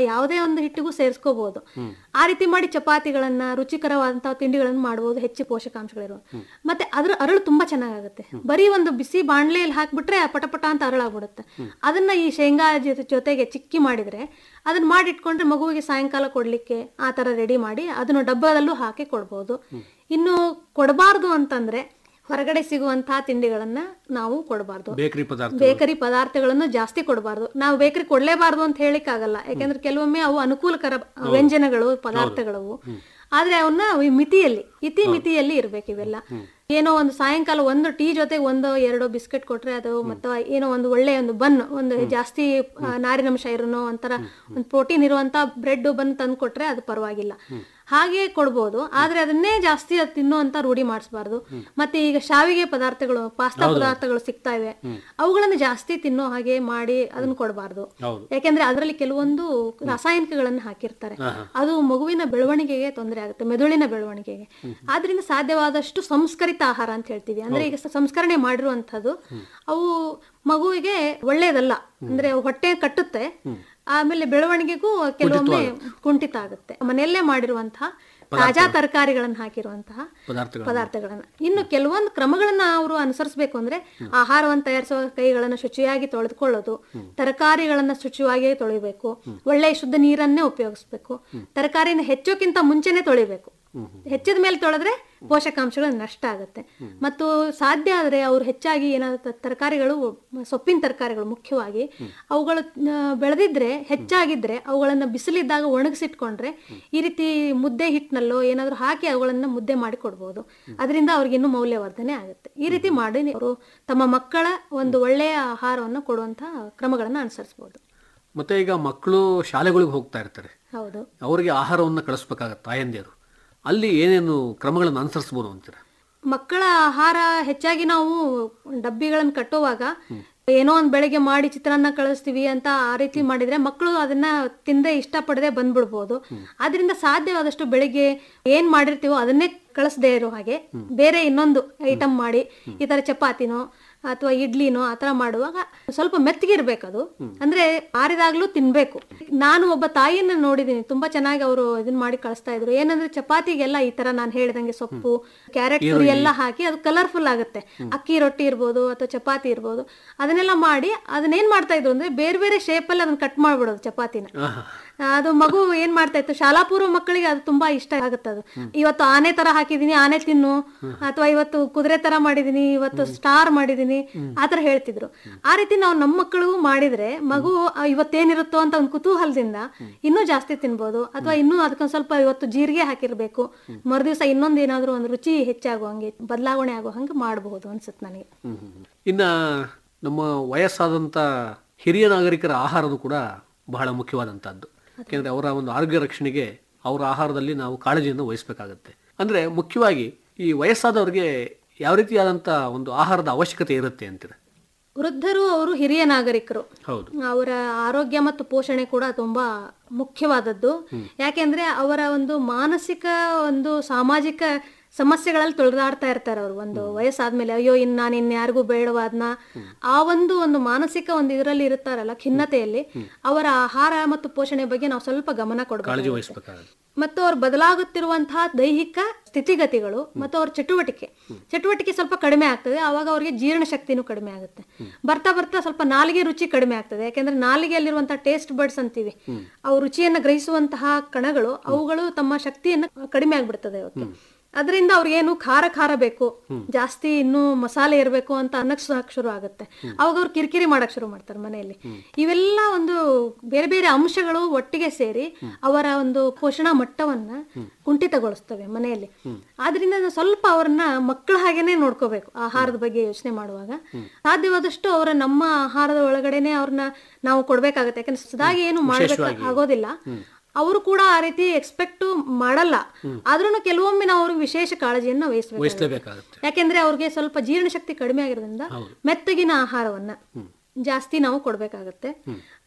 ಯಾವುದೇ ಒಂದು ಹಿಟ್ಟಿಗೂ ಸೇರಿಸ್ಕೋಬಹುದು ಆ ರೀತಿ ಮಾಡಿ ಚಪಾತಿಗಳನ್ನ ರುಚಿಕರವಾದಂತಹ ತಿಂಡಿಗಳನ್ನು ಮಾಡಬಹುದು ಹೆಚ್ಚು ಪೋಷಕಾಂಶಗಳಿರುವ ಮತ್ತೆ ಅದ್ರ ಅರಳು ತುಂಬಾ ಚೆನ್ನಾಗಾಗುತ್ತೆ ಬರೀ ಒಂದು ಬಿಸಿ ಬಾಣ್ಲೆಯಲ್ಲಿ ಹಾಕ್ಬಿಟ್ರೆ ಪಟಪಟ ಅಂತ ಅರಳಾಗ್ಬಿಡುತ್ತೆ ಅದನ್ನ ಈ ಶೇಂಗಾ ಜೊತೆ- ಜೊತೆಗೆ ಚಿಕ್ಕಿ ಮಾಡಿದ್ರೆ ಅದನ್ನ ಮಾಡಿಟ್ಕೊಂಡ್ರೆ ಮಗುವಿಗೆ ಸಾಯಂಕಾಲ ಕೊಡ್ಲಿಕ್ಕೆ ಆ ತರ ರೆಡಿ ಮಾಡಿ ಅದನ್ನು ಡಬ್ಬದಲ್ಲೂ ಹಾಕಿ ಕೊಡ್ಬೋದು ಇನ್ನು ಕೊಡಬಾರ್ದು ಅಂತಂದ್ರೆ ಹೊರಗಡೆ ಸಿಗುವಂತಹ ತಿಂಡಿಗಳನ್ನ ನಾವು ಕೊಡಬಾರ್ದು ಬೇಕರಿ ಪದಾರ್ಥ ಬೇಕರಿ ಪದಾರ್ಥಗಳನ್ನು ಜಾಸ್ತಿ ಕೊಡಬಾರ್ದು ನಾವು ಬೇಕರಿ ಕೊಡ್ಲೇಬಾರ್ದು ಅಂತ ಹೇಳಿಕ್ ಆಗಲ್ಲ ಯಾಕಂದ್ರೆ ಕೆಲವೊಮ್ಮೆ ಅವು ಅನುಕೂಲಕರ ವ್ಯಂಜನಗಳು ಪದಾರ್ಥಗಳವು ಆದ್ರೆ ಅವನ್ನ ಈ ಮಿತಿಯಲ್ಲಿ ಇತಿ ಮಿತಿಯಲ್ಲಿ ಇರ್ಬೇಕು ಇವೆಲ್ಲ ಏನೋ ಒಂದು ಸಾಯಂಕಾಲ ಒಂದು ಟೀ ಜೊತೆಗೆ ಒಂದು ಎರಡು ಬಿಸ್ಕೆಟ್ ಕೊಟ್ರೆ ಅದು ಮತ್ತೆ ಏನೋ ಒಂದು ಒಳ್ಳೆ ಒಂದು ಬನ್ ಒಂದು ಜಾಸ್ತಿ ಆ, ನಾರಿನಂಶ ಇರೋನೋ ಒಂಥರ ಒಂದು ಪ್ರೋಟೀನ್ ಇರುವಂತ ಬ್ರೆಡ್ ಬನ್ ತಂದು ಕೊಟ್ರೆ ಅದು ಪರವಾಗಿಲ್ಲ ಹಾಗೆ ಕೊಡ್ಬೋದು ಆದ್ರೆ ಅದನ್ನೇ ಜಾಸ್ತಿ ಅದು ತಿನ್ನುವಂತ ರೂಢಿ ಮಾಡಿಸ್ಬಾರ್ದು ಮತ್ತೆ ಈಗ ಶಾವಿಗೆ ಪದಾರ್ಥಗಳು ಪಾಸ್ತಾ ಪದಾರ್ಥಗಳು ಸಿಗ್ತಾ ಇವೆ ಅವುಗಳನ್ನ ಜಾಸ್ತಿ ತಿನ್ನೋ ಹಾಗೆ ಮಾಡಿ ಅದನ್ನ ಕೊಡಬಾರ್ದು ಹೌದು. ಯಾಕೆಂದ್ರೆ ಅದರಲ್ಲಿ ಕೆಲವೊಂದು ರಾಸಾಯನಿಕಗಳನ್ನು ಹಾಕಿರ್ತಾರೆ ಅದು ಮಗುವಿನ ಬೆಳವಣಿಗೆಗೆ ತೊಂದರೆ ಆಗುತ್ತೆ ಮೆದುಳಿನ ಬೆಳವಣಿಗೆಗೆ ಆದ್ರಿಂದ ಸಾಧ್ಯವಾದಷ್ಟು ಸಂಸ್ಕರಿತ ಆಹಾರ ಅಂತ ಹೇಳ್ತೀವಿ ಅಂದ್ರೆ ಈಗ ಸ- ಸಂಸ್ಕರಣೆ ಮಾಡಿರುವಂತದ್ದು ಅವು ಮಗುವಿಗೆ ಒಳ್ಳೇದಲ್ಲ ಅಂದ್ರೆ ಹೊಟ್ಟೆ ಕಟ್ಟುತ್ತೆ ಆಮೇಲೆ ಬೆಳವಣಿಗೆಗೂ ಕೆಲವೊಮ್ಮೆ ಕುಂಠಿತ ಆಗುತ್ತೆ ಮನೆಯಲ್ಲೇ ಮಾಡಿರುವಂತಹ ತಾಜಾ ತರಕಾರಿಗಳನ್ನು ಹಾಕಿರುವಂತಹ ಪದಾರ್ಥಗಳು ಪದಾರ್ಥಗಳನ್ನ ಇನ್ನು ಕೆಲವೊಂದು ಕ್ರಮಗಳನ್ನ ಅವರು ಅನುಸರಿಸಬೇಕು ಅಂದ್ರೆ ಆಹಾರವನ್ನು ತಯಾರಿಸುವ ಕೈಗಳನ್ನ ಶುಚಿಯಾಗಿ ತೊಳೆದುಕೊಳ್ಳೋದು ತರಕಾರಿಗಳನ್ನ ಶುಚಿಯಾಗಿ ತೊಳಿಬೇಕು ಒಳ್ಳೆಯ ಶುದ್ಧ ನೀರನ್ನೇ ಉಪಯೋಗಿಸ್ಬೇಕು ತರಕಾರಿನ ಹೆಚ್ಚೋಕ್ಕಿಂತ ಮುಂಚೆನೆ ತೊಳಿಬೇಕು ಹೆಚ್ಚಿದ ಮೇಲೆ ತೊಳೆದ್ರೆ ಪೋಷಕಾಂಶಗಳು ನಷ್ಟ ಆಗುತ್ತೆ ಮತ್ತು ಸಾಧ್ಯ ಆದ್ರೆ ಅವ್ರು ಹೆಚ್ಚಾಗಿ ಏನಾದ್ರು ತರಕಾರಿಗಳು ಸೊಪ್ಪಿನ ತರಕಾರಿಗಳು ಮುಖ್ಯವಾಗಿ ಅವುಗಳು ಆ, ಬೆಳೆದಿದ್ರೆ ಹೆಚ್ಚಾಗಿದ್ರೆ ಅವುಗಳನ್ನ ಬಿಸಿಲಿದ್ದಾಗ ಒಣಗಿಸಿಟ್ಕೊಂಡ್ರೆ ಈ ರೀತಿ ಮುದ್ದೆ ಹಿಟ್ಟಿನಲ್ಲೋ ಏನಾದ್ರು ಹಾಕಿ ಅವುಗಳನ್ನ ಮುದ್ದೆ ಮಾಡಿ ಕೊಡ್ಬೋದು ಅದರಿಂದ ಅವ್ರಿಗೆ ಇನ್ನೂ ಮೌಲ್ಯವರ್ಧನೆ ಆಗುತ್ತೆ ಈ ರೀತಿ ಮಾಡಿ ಅವರು ತಮ್ಮ ಮಕ್ಕಳ ಒಂದು ಒಳ್ಳೆಯ ಆಹಾರವನ್ನು ಕೊಡುವಂತ ಕ್ರಮಗಳನ್ನ ಅನುಸರಿಸಬಹುದು ಮತ್ತೆ ಈಗ ಮಕ್ಕಳು ಶಾಲೆಗಳಿಗೆ ಹೋಗ್ತಾ ಇರ್ತಾರೆ ಹೌದು ಅವರಿಗೆ ಆಹಾರವನ್ನು ಕಳಿಸ್ಬೇಕಾಗತ್ತೆ ತಾಯಂದಿರು ಅಲ್ಲಿ ಏನೇನು ಕ್ರಮಗಳನ್ನು ಅನುಸರಿಸ್ಬೋದು ಅಂತೀರ ಮಕ್ಕಳ ಆಹಾರ ಹೆಚ್ಚಾಗಿ ನಾವು ಡಬ್ಬಿಗಳನ್ನು ಕಟ್ಟುವಾಗ ಏನೋ ಒಂದ್ ಬೆಳಿಗ್ಗೆ ಮಾಡಿ ಚಿತ್ರಾನ್ನ ಕಳಿಸ್ತೀವಿ ಅಂತ ಆ ರೀತಿ ಮಾಡಿದ್ರೆ ಮಕ್ಕಳು ಅದನ್ನ ತಿಂದೆ ಇಷ್ಟಪಡದೆ ಬಂದ್ಬಿಡ್ಬೋದು ಆದ್ರಿಂದ ಸಾಧ್ಯವಾದಷ್ಟು ಬೆಳಿಗ್ಗೆ ಏನ್ ಮಾಡಿರ್ತೀವೋ ಅದನ್ನೇ ಕಳಿಸದೇ ಇರೋ ಹಾಗೆ ಬೇರೆ ಇನ್ನೊಂದು ಐಟಮ್ ಮಾಡಿ ಈ ತರ ಚಪಾತಿನೋ ಅಥವಾ ಇಡ್ಲಿನೋ ಆತರ ಮಾಡುವಾಗ ಸ್ವಲ್ಪ ಮೆತ್ತಗಿರ್ಬೇಕದು ಅಂದ್ರೆ ಆರಿದಾಗ್ಲೂ ತಿನ್ಬೇಕು ನಾನು ಒಬ್ಬ ತಾಯಿಯನ್ನ ನೋಡಿದೀನಿ ತುಂಬಾ ಚೆನ್ನಾಗಿ ಅವರು ಇದನ್ನ ಮಾಡಿ ಕಳಿಸ್ತಾ ಇದ್ರು ಏನಂದ್ರೆ ಚಪಾತಿಗೆಲ್ಲ ಈ ತರ ನಾನು ಹೇಳಿದಂಗೆ ಸೊಪ್ಪು ಕ್ಯಾರೆಟ್ ತುರಿ ಎಲ್ಲ ಹಾಕಿ ಅದು ಕಲರ್ಫುಲ್ ಆಗುತ್ತೆ ಅಕ್ಕಿ ರೊಟ್ಟಿ ಇರ್ಬೋದು ಅಥವಾ ಚಪಾತಿ ಇರ್ಬೋದು ಅದನ್ನೆಲ್ಲ ಮಾಡಿ ಅದನ್ನೇನ್ ಮಾಡ್ತಾ ಇದ್ರು ಅಂದ್ರೆ ಬೇರೆ ಬೇರೆ ಶೇಪ್ ಅಲ್ಲಿ ಅದನ್ನ ಕಟ್ ಮಾಡ್ಬಿಡೋದು ಚಪಾತಿನ ಅದು ಮಗು ಏನ್ ಮಾಡ್ತಾ ಇತ್ತು ಶಾಲಾ ಪೂರ್ವ ಮಕ್ಕಳಿಗೆ ಅದು ತುಂಬಾ ಇಷ್ಟ ಆಗುತ್ತೆ ಅದು ಇವತ್ತು ಆನೆ ತರ ಹಾಕಿದೀನಿ ಆನೆ ತಿನ್ನು ಅಥವಾ ಇವತ್ತು ಕುದುರೆ ತರ ಮಾಡಿದೀನಿ ಇವತ್ತು ಸ್ಟಾರ್ ಮಾಡಿದೀನಿ ಆತರ ಹೇಳ್ತಿದ್ರು ಆ ರೀತಿ ನಾವು ನಮ್ಮ ಮಕ್ಕಳಿಗೂ ಮಾಡಿದ್ರೆ ಮಗು ಆ, ಇವತ್ತೇನಿರುತ್ತೋ ಅಂತ ಒಂದು ಕುತೂಹಲದಿಂದ ಇನ್ನೂ ಜಾಸ್ತಿ ತಿನ್ಬೋದು ಅಥವಾ ಇನ್ನೂ ಅದಕ್ಕೊಂದ್ ಸ್ವಲ್ಪ ಇವತ್ತು ಜೀರಿಗೆ ಹಾಕಿರ್ಬೇಕು ಮರುದಿವಸ ಇನ್ನೊಂದ್ ಏನಾದ್ರು ಒಂದು ರುಚಿ ಹೆಚ್ಚಾಗೋ ಹಂಗೆ ಬದಲಾವಣೆ ಆಗೋ ಹಂಗೆ ಮಾಡಬಹುದು ಅನ್ಸುತ್ತೆ ನನಗೆ ಇನ್ನ ನಮ್ಮ ವಯಸ್ಸಾದಂಥ ಹಿರಿಯ ನಾಗರಿಕರ ಆಹಾರನೂ ಕೂಡ ಬಹಳ ಮುಖ್ಯವಾದಂತಹದ್ದು ಯಾಕೆಂದ್ರೆ ಅವರ ಒಂದು ಆರೋಗ್ಯ ರಕ್ಷಣೆಗೆ ಅವರ ಆಹಾರದಲ್ಲಿ ನಾವು ಕಾಳಜಿಯನ್ನು ವಹಿಸಬೇಕಾಗತ್ತೆ ಅಂದ್ರೆ ಮುಖ್ಯವಾಗಿ ಈ ವಯಸ್ಸಾದವರಿಗೆ ಯಾವ ರೀತಿಯಾದಂಥ ಒಂದು ಆಹಾರದ ಅವಶ್ಯಕತೆ ಇರುತ್ತೆ ಅಂತೀರ ವೃದ್ಧರು ಅವರು ಹಿರಿಯ ನಾಗರಿಕರು ಹೌದು ಅವರ ಆರೋಗ್ಯ ಮತ್ತು ಪೋಷಣೆ ಕೂಡ ತುಂಬಾ ಮುಖ್ಯವಾದದ್ದು ಯಾಕೆಂದ್ರೆ ಅವರ ಒಂದು ಮಾನಸಿಕ ಒಂದು ಸಾಮಾಜಿಕ ಸಮಸ್ಯೆಗಳಲ್ಲಿ ತೊಳೆದಾಡ್ತಾ ಇರ್ತಾರೆ ಅವರು ಒಂದು ವಯಸ್ಸಾದ್ಮೇಲೆ ಅಯ್ಯೋ ಇನ್ ನಾನು ಇನ್ಯಾರಿಗೂ ಬೇಡವಾದ್ನ ಆ ಒಂದು ಒಂದು ಮಾನಸಿಕ ಒಂದು ಇದರಲ್ಲಿ ಇರುತ್ತಾರಲ್ಲ ಖಿನ್ನತೆಯಲ್ಲಿ ಅವರ ಆಹಾರ ಮತ್ತು ಪೋಷಣೆ ಬಗ್ಗೆ ನಾವು ಸ್ವಲ್ಪ ಗಮನ ಕಾಳಜಿ ಕೊಡಬೇಕು ವಹಿಸಬೇಕಾಗತ್ತೆ ಮತ್ತು ಅವ್ರು ಬದಲಾಗುತ್ತಿರುವಂತಹ ದೈಹಿಕ ಸ್ಥಿತಿಗತಿಗಳು ಮತ್ತು ಅವ್ರ ಚಟುವಟಿಕೆ ಚಟುವಟಿಕೆ ಸ್ವಲ್ಪ ಕಡಿಮೆ ಆಗ್ತದೆ ಆವಾಗ ಅವ್ರಿಗೆ ಜೀರ್ಣ ಶಕ್ತಿನೂ ಕಡಿಮೆ ಆಗುತ್ತೆ ಬರ್ತಾ ಬರ್ತಾ ಸ್ವಲ್ಪ ನಾಲಿಗೆ ರುಚಿ ಕಡಿಮೆ ಆಗ್ತದೆ ಯಾಕೆಂದ್ರೆ ನಾಲಿಗೆಯಲ್ಲಿರುವಂತಹ ಟೇಸ್ಟ್ ಬರ್ಡ್ಸ್ ಅಂತೀವಿ ಅವು ರುಚಿಯನ್ನ ಗ್ರಹಿಸುವಂತಹ ಕಣಗಳು ಅವುಗಳು ತಮ್ಮ ಶಕ್ತಿಯನ್ನ ಕಡಿಮೆ ಆಗ್ಬಿಡ್ತದೆ ಅವಕ್ಕೆ ಅದರಿಂದ ಅವ್ರಿಗೇನು ಖಾರ ಖಾರ ಬೇಕು ಜಾಸ್ತಿ ಇನ್ನೂ ಮಸಾಲೆ ಇರಬೇಕು ಅಂತ ಅನ್ನಕ್ ಸಾಕ್ ಶುರು ಆಗುತ್ತೆ ಅವಾಗ ಅವ್ರು ಕಿರಿಕಿರಿ ಮಾಡಕ್ ಶುರು ಮಾಡ್ತಾರೆ ಮನೆಯಲ್ಲಿ ಇವೆಲ್ಲ ಒಂದು ಬೇರೆ ಬೇರೆ ಅಂಶಗಳು ಒಟ್ಟಿಗೆ ಸೇರಿ ಅವರ ಒಂದು ಪೋಷಣಾ ಮಟ್ಟವನ್ನ ಕುಂಠಿತಗೊಳಿಸ್ತವೆ ಮನೆಯಲ್ಲಿ ಆದ್ರಿಂದ ನಾವು ಸ್ವಲ್ಪ ಅವ್ರನ್ನ ಮಕ್ಕಳ ಹಾಗೇನೆ ನೋಡ್ಕೋಬೇಕು ಆಹಾರದ ಬಗ್ಗೆ ಯೋಚನೆ ಮಾಡುವಾಗ ಸಾಧ್ಯವಾದಷ್ಟು ಅವರ ನಮ್ಮ ಆಹಾರದ ಒಳಗಡೆನೆ ಅವ್ರನ್ನ ನಾವು ಕೊಡ್ಬೇಕಾಗತ್ತೆ ಯಾಕಂದ್ರೆ ಸದಾಗಿ ಏನು ಮಾಡ್ಬೇಕು ಆಗೋದಿಲ್ಲ ಅವರು ಕೂಡ ಆ ರೀತಿ ಎಕ್ಸ್ಪೆಕ್ಟ್ ಮಾಡಲ್ಲ ಆದ್ರೂ ಕೆಲವೊಮ್ಮೆ ನಾವು ಅವ್ರಿಗೆ ವಿಶೇಷ ಕಾಳಜಿಯನ್ನ ವಹಿಸ್ಬೇಕು ವಹಿಸಲೇಬೇಕಾಗತ್ತೆ ಯಾಕೆಂದ್ರೆ ಅವ್ರಿಗೆ ಸ್ವಲ್ಪ ಜೀರ್ಣ ಶಕ್ತಿ ಕಡಿಮೆ ಆಗಿರೋದ್ರಿಂದ ಮೆತ್ತಗಿನ ಆಹಾರವನ್ನ ಜಾಸ್ತಿ ನಾವು ಕೊಡ್ಬೇಕಾಗತ್ತೆ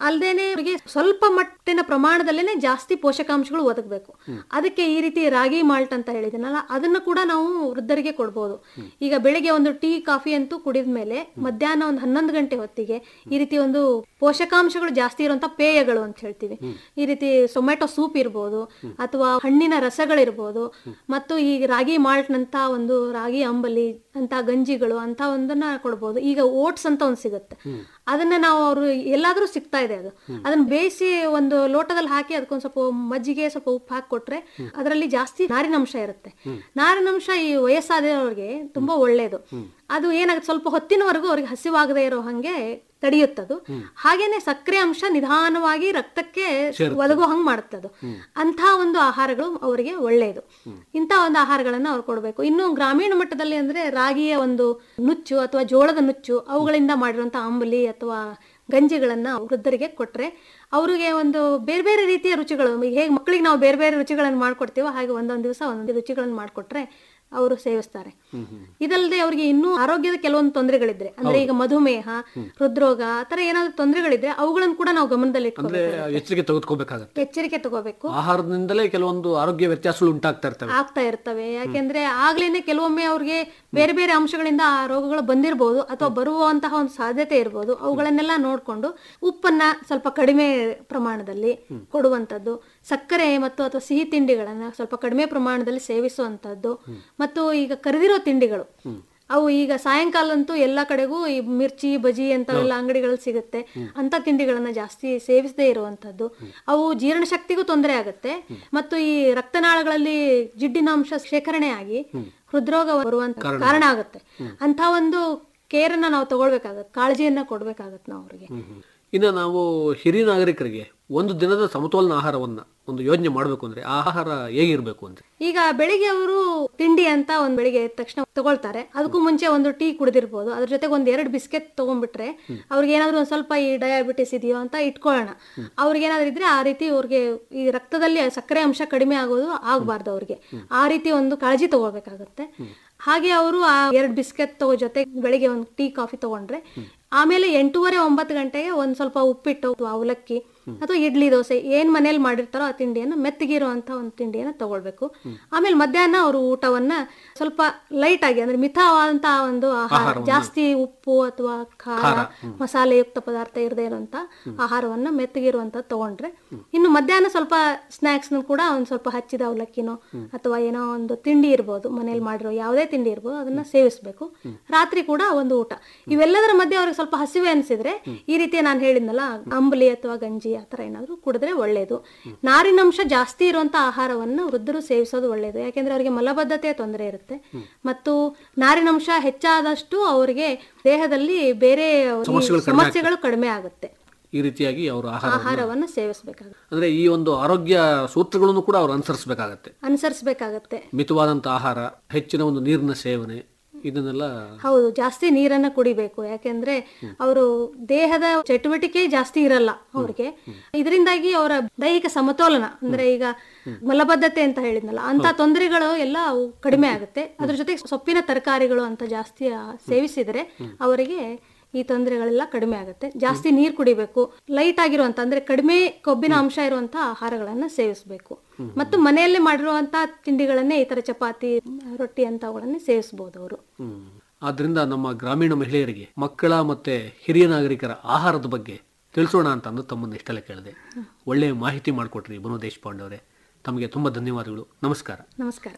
ಅಲ್ದೇನೆ ಅವರಿಗೆ ಸ್ವಲ್ಪ ಮಟ್ಟಿನ ಪ್ರಮಾಣದಲ್ಲೇನೆ ಜಾಸ್ತಿ ಪೋಷಕಾಂಶಗಳು ಒದಗಬೇಕು ಅದಕ್ಕೆ ಈ ರೀತಿ ರಾಗಿ ಮಾಲ್ಟ್ ಅಂತ ಹೇಳಿದನಲ್ಲ ಅದನ್ನ ಕೂಡ ನಾವು ವೃದ್ಧರಿಗೆ ಕೊಡ್ಬೋದು ಈಗ ಬೆಳಿಗ್ಗೆ ಒಂದು ಟೀ ಕಾಫಿ ಅಂತೂ ಕುಡಿದ ಮೇಲೆ ಮಧ್ಯಾಹ್ನ ಒಂದು ಹನ್ನೊಂದು ಗಂಟೆ ಹೊತ್ತಿಗೆ ಈ ರೀತಿ ಒಂದು ಪೋಷಕಾಂಶಗಳು ಜಾಸ್ತಿ ಇರುವಂತ ಪೇಯಗಳು ಅಂತ ಹೇಳ್ತೀವಿ ಈ ರೀತಿ ಟೊಮೆಟೊ ಸೂಪ್ ಇರ್ಬೋದು ಅಥವಾ ಹಣ್ಣಿನ ರಸಗಳಿರ್ಬೋದು ಮತ್ತು ಈ ರಾಗಿ ಮಾಲ್ಟ್ ನಂತ ಒಂದು ರಾಗಿ ಅಂಬಲಿ ಅಂತ ಗಂಜಿಗಳು ಅಂತ ಒಂದನ್ನ ಕೊಡ್ಬೋದು ಈಗ ಓಟ್ಸ್ ಅಂತ ಒಂದು ಸಿಗುತ್ತೆ ಅದನ್ನ ನಾವು ಅವರು ಎಲ್ಲಾದ್ರೂ ಸಿಗ್ತಾ ಇದೆ ಅದು ಅದನ್ನ ಬೇಯಿಸಿ ಒಂದು ಲೋಟದಲ್ಲಿ ಹಾಕಿ ಅದಕ್ಕೊಂದ್ ಸ್ವಲ್ಪ ಮಜ್ಜಿಗೆ ಸ್ವಲ್ಪ ಉಪ್ಪು ಹಾಕಿ ಕೊಟ್ರೆ ಅದರಲ್ಲಿ ಜಾಸ್ತಿ ನಾರಿನಂಶ ಇರುತ್ತೆ ನಾರಿನಂಶ ಈ ವಯಸ್ಸಾದವ್ರಿಗೆ ತುಂಬಾ ಒಳ್ಳೇದು ಅದು ಏನಾಗುತ್ತೆ ಸ್ವಲ್ಪ ಹೊತ್ತಿನವರೆಗೂ ಅವ್ರಿಗೆ ಹಸಿವಾಗದೇ ಇರೋ ಹಂಗೆ ತಡೆಯುತ್ತದು ಹಾಗೇನೆ ಸಕ್ಕರೆ ಅಂಶ ನಿಧಾನವಾಗಿ ರಕ್ತಕ್ಕೆ ಒದಗೋ ಹಂಗ್ ಮಾಡುತ್ತೆ ಅದು ಅಂಥ ಒಂದು ಆಹಾರಗಳು ಅವರಿಗೆ ಒಳ್ಳೆಯದು ಇಂಥ ಒಂದು ಆಹಾರಗಳನ್ನ ಅವ್ರು ಕೊಡಬೇಕು ಇನ್ನು ಗ್ರಾಮೀಣ ಮಟ್ಟದಲ್ಲಿ ಅಂದ್ರೆ ರಾಗಿಯ ಒಂದು ನುಚ್ಚು ಅಥವಾ ಜೋಳದ ನುಚ್ಚು ಅವುಗಳಿಂದ ಮಾಡಿರುವಂತ ಅಂಬಲಿ ಅಥವಾ ಗಂಜಿಗಳನ್ನ ವೃದ್ಧರಿಗೆ ಕೊಟ್ರೆ ಅವರಿಗೆ ಒಂದು ಬೇರೆ ಬೇರೆ ರೀತಿಯ ರುಚಿಗಳು ಈಗ ಹೇಗೆ ಮಕ್ಕಳಿಗೆ ನಾವು ಬೇರೆ ಬೇರೆ ರುಚಿಗಳನ್ನು ಮಾಡ್ಕೊಡ್ತೀವೋ ಹಾಗೆ ಒಂದೊಂದು ದಿವಸ ಒಂದೊಂದು ರುಚಿಗಳನ್ನು ಮಾಡಿಕೊಟ್ರೆ ಅವರು ಸೇವಿಸ್ತಾರೆ ಇದಲ್ಲದೆ ಅವರಿಗೆ ಇನ್ನೂ ಆರೋಗ್ಯದ ಕೆಲವೊಂದು ತೊಂದರೆಗಳಿದ್ರೆ ಅಂದ್ರೆ ಈಗ ಮಧುಮೇಹ ಹೃದ್ರೋಗ ಆತರ ಏನಾದ್ರು ತೊಂದರೆಗಳಿದ್ರೆ ಅವುಗಳನ್ನು ಕೂಡ ನಾವು ಗಮನದಲ್ಲಿ ಅಂದ್ರೆ ಇಟ್ಕೋಬೇಕು ಎಚ್ಚರಿಕೆ ತೆಗೆದುಕೋಬೇಕಾಗತ್ತೆ ಎಚ್ಚರಿಕೆ ತಗೋಬೇಕು ಆಹಾರದಿಂದಲೇ ಕೆಲವೊಂದು ಆರೋಗ್ಯ ವ್ಯತ್ಯಾಸಗಳು ಉಂಟಾಗ್ತಾ ಇರ್ತವೆ ಆಗ್ತಾ ಇರ್ತವೆ ಯಾಕೆಂದ್ರೆ ಆಗ್ಲೇನೆ ಕೆಲವೊಮ್ಮೆ ಅವ್ರಿಗೆ ಬೇರೆ ಬೇರೆ ಅಂಶಗಳಿಂದ ಆ ರೋಗಗಳು ಬಂದಿರಬಹುದು ಅಥವಾ ಬರುವಂತಹ ಒಂದು ಸಾಧ್ಯತೆ ಇರಬಹುದು ಅವುಗಳನ್ನೆಲ್ಲ ನೋಡ್ಕೊಂಡು ಉಪ್ಪನ್ನ ಸ್ವಲ್ಪ ಕಡಿಮೆ ಪ್ರಮಾಣದಲ್ಲಿ ಕೊಡುವಂತದ್ದು ಸಕ್ಕರೆ ಮತ್ತು ಅಥವಾ ಸಿಹಿ ತಿಂಡಿಗಳನ್ನ ಸ್ವಲ್ಪ ಕಡಿಮೆ ಪ್ರಮಾಣದಲ್ಲಿ ಸೇವಿಸುವಂತದ್ದು ಮತ್ತು ಈಗ ಕರೆದಿರೋ ತಿಂಡಿಗಳು ಅವು ಈಗ ಸಾಯಂಕಾಲ ಅಂತೂ ಎಲ್ಲ ಕಡೆಗೂ ಈ ಮಿರ್ಚಿ ಬಜಿ ಅಂತವೆಲ್ಲ ಅಂಗಡಿಗಳಲ್ಲಿ ಸಿಗುತ್ತೆ ಅಂತ ತಿಂಡಿಗಳನ್ನ ಜಾಸ್ತಿ ಸೇವಿಸದೇ ಇರುವಂತದ್ದು ಅವು ಜೀರ್ಣಶಕ್ತಿಗೂ ತೊಂದರೆ ಆಗುತ್ತೆ ಮತ್ತು ಈ ರಕ್ತನಾಳಗಳಲ್ಲಿ ಜಿಡ್ಡಿನಾಂಶ ಶೇಖರಣೆ ಆಗಿ ಹೃದ್ರೋಗ ಬರುವಂತ ಕಾರಣ ಆಗುತ್ತೆ ಅಂತ ಒಂದು ಕೇರನ್ನ ನಾವು ತಗೊಳ್ಬೇಕಾಗತ್ತೆ ಕಾಳಜಿಯನ್ನ ಕೊಡ್ಬೇಕಾಗತ್ತೆ ನಾವು ಅವ್ರಿಗೆ ಇನ್ನು ನಾವು ಹಿರಿಯ ನಾಗರಿಕರಿಗೆ ಒಂದು ದಿನದ ಸಮತೋಲನ ಆಹಾರವನ್ನ ಒಂದು ಯೋಜನೆ ಮಾಡಬೇಕು ಅಂದ್ರೆ ಆ ಆಹಾರ ಹೇಗಿರ್ಬೇಕು ಅಂತ ಈಗ ಬೆಳಿಗ್ಗೆ ಅವರು ತಿಂಡಿ ಅಂತ ಒಂದ್ ಬೆಳಿಗ್ಗೆ ಎದ್ದ ತಕ್ಷಣ ತಗೊಳ್ತಾರೆ ಅದಕ್ಕೂ ಮುಂಚೆ ಒಂದು ಟೀ ಕುಡಿದಿರ್ಬೋದು ಅದ್ರ ಜೊತೆಗೆ ಒಂದ್ ಎರಡು ಬಿಸ್ಕೆಟ್ ತಗೊಂಡ್ಬಿಟ್ರೆ ಅವ್ರಿಗೆ ಏನಾದ್ರು ಒಂದ್ ಸ್ವಲ್ಪ ಈ ಡಯಾಬಿಟಿಸ್ ಇದೆಯೋ ಅಂತ ಇಟ್ಕೊಳ್ಳೋಣ ಅವ್ರಿಗೆ ಏನಾದ್ರು ಇದ್ರೆ ಆ ರೀತಿ ಅವ್ರಿಗೆ ಈ ರಕ್ತದಲ್ಲಿ ಸಕ್ಕರೆ ಅಂಶ ಕಡಿಮೆ ಆಗೋದು ಆಗ್ಬಾರ್ದು ಅವ್ರಿಗೆ ಆ ರೀತಿ ಒಂದು ಕಾಳಜಿ ತಗೊಳ್ಬೇಕಾಗತ್ತೆ ಹಾಗೆ ಅವರು ಆ ಎರಡು ಬಿಸ್ಕೆಟ್ ತಗೋ ಜೊತೆ ಬೆಳಿಗ್ಗೆ ಒಂದು ಟೀ ಕಾಫಿ ತಗೊಂಡ್ರೆ ಆಮೇಲೆ ಎಂಟೂವರೆ ಒಂಬತ್ತು ಗಂಟೆಗೆ ಒಂದ್ ಸ್ವಲ್ಪ ಉಪ್ಪಿಟ್ಟು ಅಥವಾ ಅವಲಕ್ಕಿ ಅಥವಾ ಇಡ್ಲಿ ದೋಸೆ ಏನ್ ಮನೇಲಿ ಮಾಡಿರ್ತಾರೋ ಆ ತಿಂಡಿಯನ್ನು ಮೆತ್ತಗಿರುವಂತ ಒಂದು ತಿಂಡಿಯನ್ನ ತಗೊಳ್ಬೇಕು ಆಮೇಲೆ ಮಧ್ಯಾಹ್ನ ಅವರು ಊಟವನ್ನ ಸ್ವಲ್ಪ ಲೈಟ್ ಆಗಿ ಅಂದ್ರೆ ಮಿತವಾದಂತ ಒಂದು ಆಹಾರ ಜಾಸ್ತಿ ಉಪ್ಪು ಅಥವಾ ಖಾರ ಮಸಾಲೆಯುಕ್ತ ಪದಾರ್ಥ ಇರದೇ ಇರುವಂತ ಆಹಾರವನ್ನ ಮೆತ್ತಗಿರುವಂತ ತಗೊಂಡ್ರೆ ಇನ್ನು ಮಧ್ಯಾಹ್ನ ಸ್ವಲ್ಪ ಸ್ನಾಕ್ಸ್ ಕೂಡ ಒಂದ್ ಸ್ವಲ್ಪ ಹಚ್ಚಿದ ಅವಲಕ್ಕಿನೋ ಅಥವಾ ಏನೋ ಒಂದು ತಿಂಡಿ ಇರ್ಬೋದು ಮನೇಲಿ ಮಾಡಿರೋ ಯಾವುದೇ ತಿಂಡಿ ಇರ್ಬೋದು ಅದನ್ನ ಸೇವಿಸ್ಬೇಕು ರಾತ್ರಿ ಕೂಡ ಒಂದು ಊಟ ಇವೆಲ್ಲದರ ಮಧ್ಯೆ ಅವ್ರಿಗೆ ಸ್ವಲ್ಪ ಹಸಿವೆ ಅನ್ಸಿದ್ರೆ ಈ ರೀತಿ ನಾನು ಹೇಳಿದ್ನಲ್ಲ ಅಂಬಲಿ ಅಥವಾ ಗಂಜಿ ಆ ಥರ ಏನಾದ್ರು ಕುಡಿದ್ರೆ ಒಳ್ಳೇದು ನಾರಿನಂಶ ಜಾಸ್ತಿ ಇರುವಂತ ಆಹಾರವನ್ನು ವೃದ್ಧರು ಸೇವಿಸೋದು ಒಳ್ಳೇದು ಯಾಕೆಂದ್ರೆ ಅವರಿಗೆ ಮಲಬದ್ಧತೆಯ ತೊಂದರೆ ಇರುತ್ತೆ ಮತ್ತು ನಾರಿನಂಶ ಹೆಚ್ಚಾದಷ್ಟು ಅವರಿಗೆ ದೇಹದಲ್ಲಿ ಬೇರೆ ಈ ಸಮಸ್ಯೆಗಳು ಕಡಿಮೆ ಆಗುತ್ತೆ ಈ ರೀತಿಯಾಗಿ ಅವರು ಆಹಾರ ಆಹಾರವನ್ನು ಸೇವಿಸಬೇಕಾಗುತ್ತೆ ಅಂದ್ರೆ ಈ ಒಂದು ಆರೋಗ್ಯ ಸೂತ್ರಗಳನ್ನು ಕೂಡ ಅವರು ಅನುಸರಿಸಬೇಕಾಗತ್ತೆ ಅನುಸರಿಸಬೇಕಾಗತ್ತೆ ಮಿತವಾದಂತ ಆಹಾರ ಹೆಚ್ಚಿನ ಒಂದು ನೀರಿನ ಸೇವನೆ ಇದನ್ನೆಲ್ಲ ಹೌದು ಜಾಸ್ತಿ ನೀರನ್ನ ಕುಡಿಬೇಕು ಯಾಕೆಂದ್ರೆ ಅವರು ದೇಹದ ಚಟುವಟಿಕೆ ಜಾಸ್ತಿ ಇರಲ್ಲ ಅವ್ರಿಗೆ ಇದರಿಂದಾಗಿ ಅವರ ದೈಹಿಕ ಸಮತೋಲನ ಅಂದ್ರೆ ಈಗ ಮಲಬದ್ಧತೆ ಅಂತ ಹೇಳಿದ್ನಲ್ಲ ಅಂತ ತೊಂದರೆಗಳು ಎಲ್ಲ ಅವು ಕಡಿಮೆ ಆಗುತ್ತೆ ಅದ್ರ ಜೊತೆಗೆ ಸೊಪ್ಪಿನ ತರಕಾರಿಗಳು ಅಂತ ಜಾಸ್ತಿ ಆ, ಸೇವಿಸಿದರೆ ಅವರಿಗೆ ಈ ತೊಂದರೆಗಳೆಲ್ಲ ಕಡಿಮೆ ಆಗುತ್ತೆ ಜಾಸ್ತಿ ನೀರು ಕುಡಿಬೇಕು ಲೈಟ್ ಆಗಿರುವಂತ ಅಂದ್ರೆ ಕಡಿಮೆ ಕೊಬ್ಬಿನ ಅಂಶ ಇರುವಂತ ಆಹಾರಗಳನ್ನ ಸೇವಿಸಬೇಕು ಮತ್ತು ಮನೆಯಲ್ಲೇ ಮಾಡಿರುವಂತ ತಿಂಡಿಗಳನ್ನೇ ಈ ತರ ಚಪಾತಿ ರೊಟ್ಟಿ ಅಂತವುಗಳನ್ನೇ ಸೇವಿಸಬಹುದು ಅವರು ಹ್ಮ್. ಆದ್ರಿಂದ ನಮ್ಮ ಗ್ರಾಮೀಣ ಮಹಿಳೆಯರಿಗೆ ಮಕ್ಕಳ ಮತ್ತೆ ಹಿರಿಯ ನಾಗರಿಕರ ಆಹಾರದ ಬಗ್ಗೆ ತಿಳಿಸೋಣ ಅಂತ ಅಂದು ತಮ್ಮನ್ನು ಇಷ್ಟೆಲ್ಲ ಕೇಳಿದೆ ಒಳ್ಳೆಯ ಮಾಹಿತಿ ಮಾಡಿಕೊಟ್ರಿ ಬನು ದೇಶಪಾಂಡೆ ಅವರೇ ತಮಗೆ ತುಂಬಾ ಧನ್ಯವಾದಗಳು ನಮಸ್ಕಾರ ನಮಸ್ಕಾರ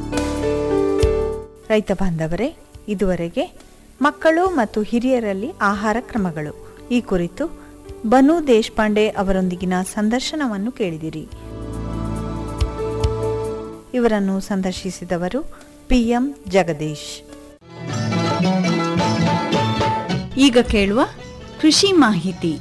ರೈತ ಬಾಂಧವರೇ ಇದುವರೆಗೆ ಮಕ್ಕಳು ಮತ್ತು ಹಿರಿಯರಲ್ಲಿ ಆಹಾರ ಕ್ರಮಗಳು ಈ ಕುರಿತು ಬನು ದೇಶಪಾಂಡೆ ಅವರೊಂದಿಗಿನ ಸಂದರ್ಶನವನ್ನು ಕೇಳಿದಿರಿ ಇವರನ್ನು ಸಂದರ್ಶಿಸಿದವರು ಪಿಎಂ ಜಗದೀಶ್ ಈಗ ಕೇಳುವ ಕೃಷಿ ಮಾಹಿತಿ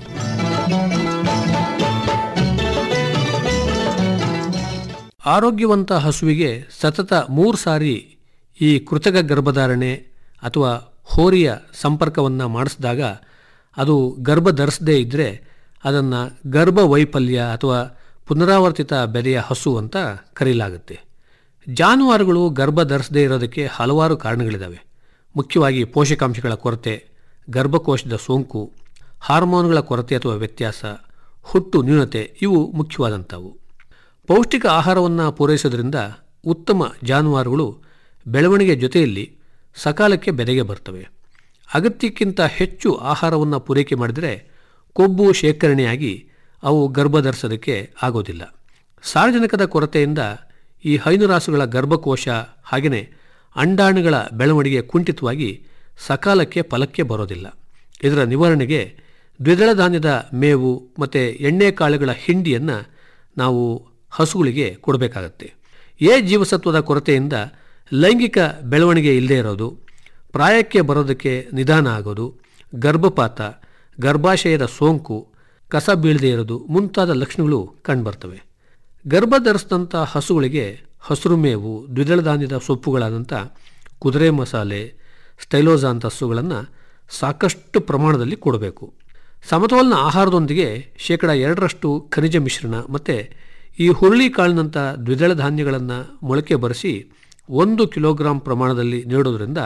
ಆರೋಗ್ಯವಂತ ಹಸುವಿಗೆ ಸತತ ಮೂರು ಸಾರಿ ಈ ಕೃತಕ ಗರ್ಭಧಾರಣೆ ಅಥವಾ ಹೋರಿಯ ಸಂಪರ್ಕವನ್ನು ಮಾಡಿಸಿದಾಗ ಅದು ಗರ್ಭ ಧರಿಸದೇ ಇದ್ದರೆ ಅದನ್ನು ಗರ್ಭ ವೈಫಲ್ಯ ಅಥವಾ ಪುನರಾವರ್ತಿತ ಬೆಲೆಯ ಹಸು ಅಂತ ಕರೆಯಲಾಗುತ್ತೆ ಜಾನುವಾರುಗಳು ಗರ್ಭ ಧರಿಸದೇ ಇರೋದಕ್ಕೆ ಹಲವಾರು ಕಾರಣಗಳಿದ್ದಾವೆ ಮುಖ್ಯವಾಗಿ ಪೋಷಕಾಂಶಗಳ ಕೊರತೆ ಗರ್ಭಕೋಶದ ಸೋಂಕು ಹಾರ್ಮೋನ್ಗಳ ಕೊರತೆ ಅಥವಾ ವ್ಯತ್ಯಾಸ ಹುಟ್ಟು ನ್ಯೂನತೆ ಇವು ಮುಖ್ಯವಾದಂಥವು ಪೌಷ್ಟಿಕ ಆಹಾರವನ್ನು ಪೂರೈಸೋದ್ರಿಂದ ಉತ್ತಮ ಜಾನುವಾರುಗಳು ಬೆಳವಣಿಗೆ ಜೊತೆಯಲ್ಲಿ ಸಕಾಲಕ್ಕೆ ಬೆದೆಗೆ ಬರ್ತವೆ ಅಗತ್ಯಕ್ಕಿಂತ ಹೆಚ್ಚು ಆಹಾರವನ್ನು ಪೂರೈಕೆ ಮಾಡಿದರೆ ಕೊಬ್ಬು ಶೇಖರಣೆಯಾಗಿ ಅವು ಗರ್ಭಧರಿಸೋದಕ್ಕೆ ಆಗೋದಿಲ್ಲ ಸಾರ್ವಜನಿಕದ ಕೊರತೆಯಿಂದ ಈ ಹೈನುರಾಸುಗಳ ಗರ್ಭಕೋಶ ಹಾಗೆಯೇ ಅಂಡಾಣುಗಳ ಬೆಳವಣಿಗೆ ಕುಂಠಿತವಾಗಿ ಸಕಾಲಕ್ಕೆ ಫಲಕ್ಕೆ ಬರೋದಿಲ್ಲ ಇದರ ನಿವಾರಣೆಗೆ ದ್ವಿದಳ ಧಾನ್ಯದ ಮೇವು ಮತ್ತು ಎಣ್ಣೆ ಕಾಳುಗಳ ಹಿಂಡಿಯನ್ನು ನಾವು ಹಸುಗಳಿಗೆ ಕೊಡಬೇಕಾಗತ್ತೆ ಎ ಜೀವಸತ್ವದ ಕೊರತೆಯಿಂದ ಲೈಂಗಿಕ ಬೆಳವಣಿಗೆ ಇಲ್ಲದೇ ಇರೋದು ಪ್ರಾಯಕ್ಕೆ ಬರೋದಕ್ಕೆ ನಿಧಾನ ಆಗೋದು ಗರ್ಭಪಾತ ಗರ್ಭಾಶಯದ ಸೋಂಕು ಕಸ ಬೀಳದೇ ಇರೋದು ಮುಂತಾದ ಲಕ್ಷಣಗಳು ಕಂಡುಬರ್ತವೆ ಗರ್ಭ ಧರಿಸಿದಂಥ ಹಸುಗಳಿಗೆ ಹಸಿರು ಮೇವು ದ್ವಿದಳ ಧಾನ್ಯದ ಸೊಪ್ಪುಗಳಾದಂಥ ಕುದುರೆ ಮಸಾಲೆ ಸ್ಟೈಲೋಸಾ ಅಂತ ಹಸುಗಳನ್ನು ಸಾಕಷ್ಟು ಪ್ರಮಾಣದಲ್ಲಿ ಕೊಡಬೇಕು ಸಮತೋಲನ ಆಹಾರದೊಂದಿಗೆ ಶೇಕಡ ಎರಡರಷ್ಟು ಖನಿಜ ಮಿಶ್ರಣ ಮತ್ತು ಈ ಹುರುಳಿ ಕಾಳಿನಂಥ ದ್ವಿದಳ ಧಾನ್ಯಗಳನ್ನು ಮೊಳಕೆ ಬರೆಸಿ ಒಂದು ಕಿಲೋಗ್ರಾಂ ಪ್ರಮಾಣದಲ್ಲಿ ನೀಡೋದ್ರಿಂದ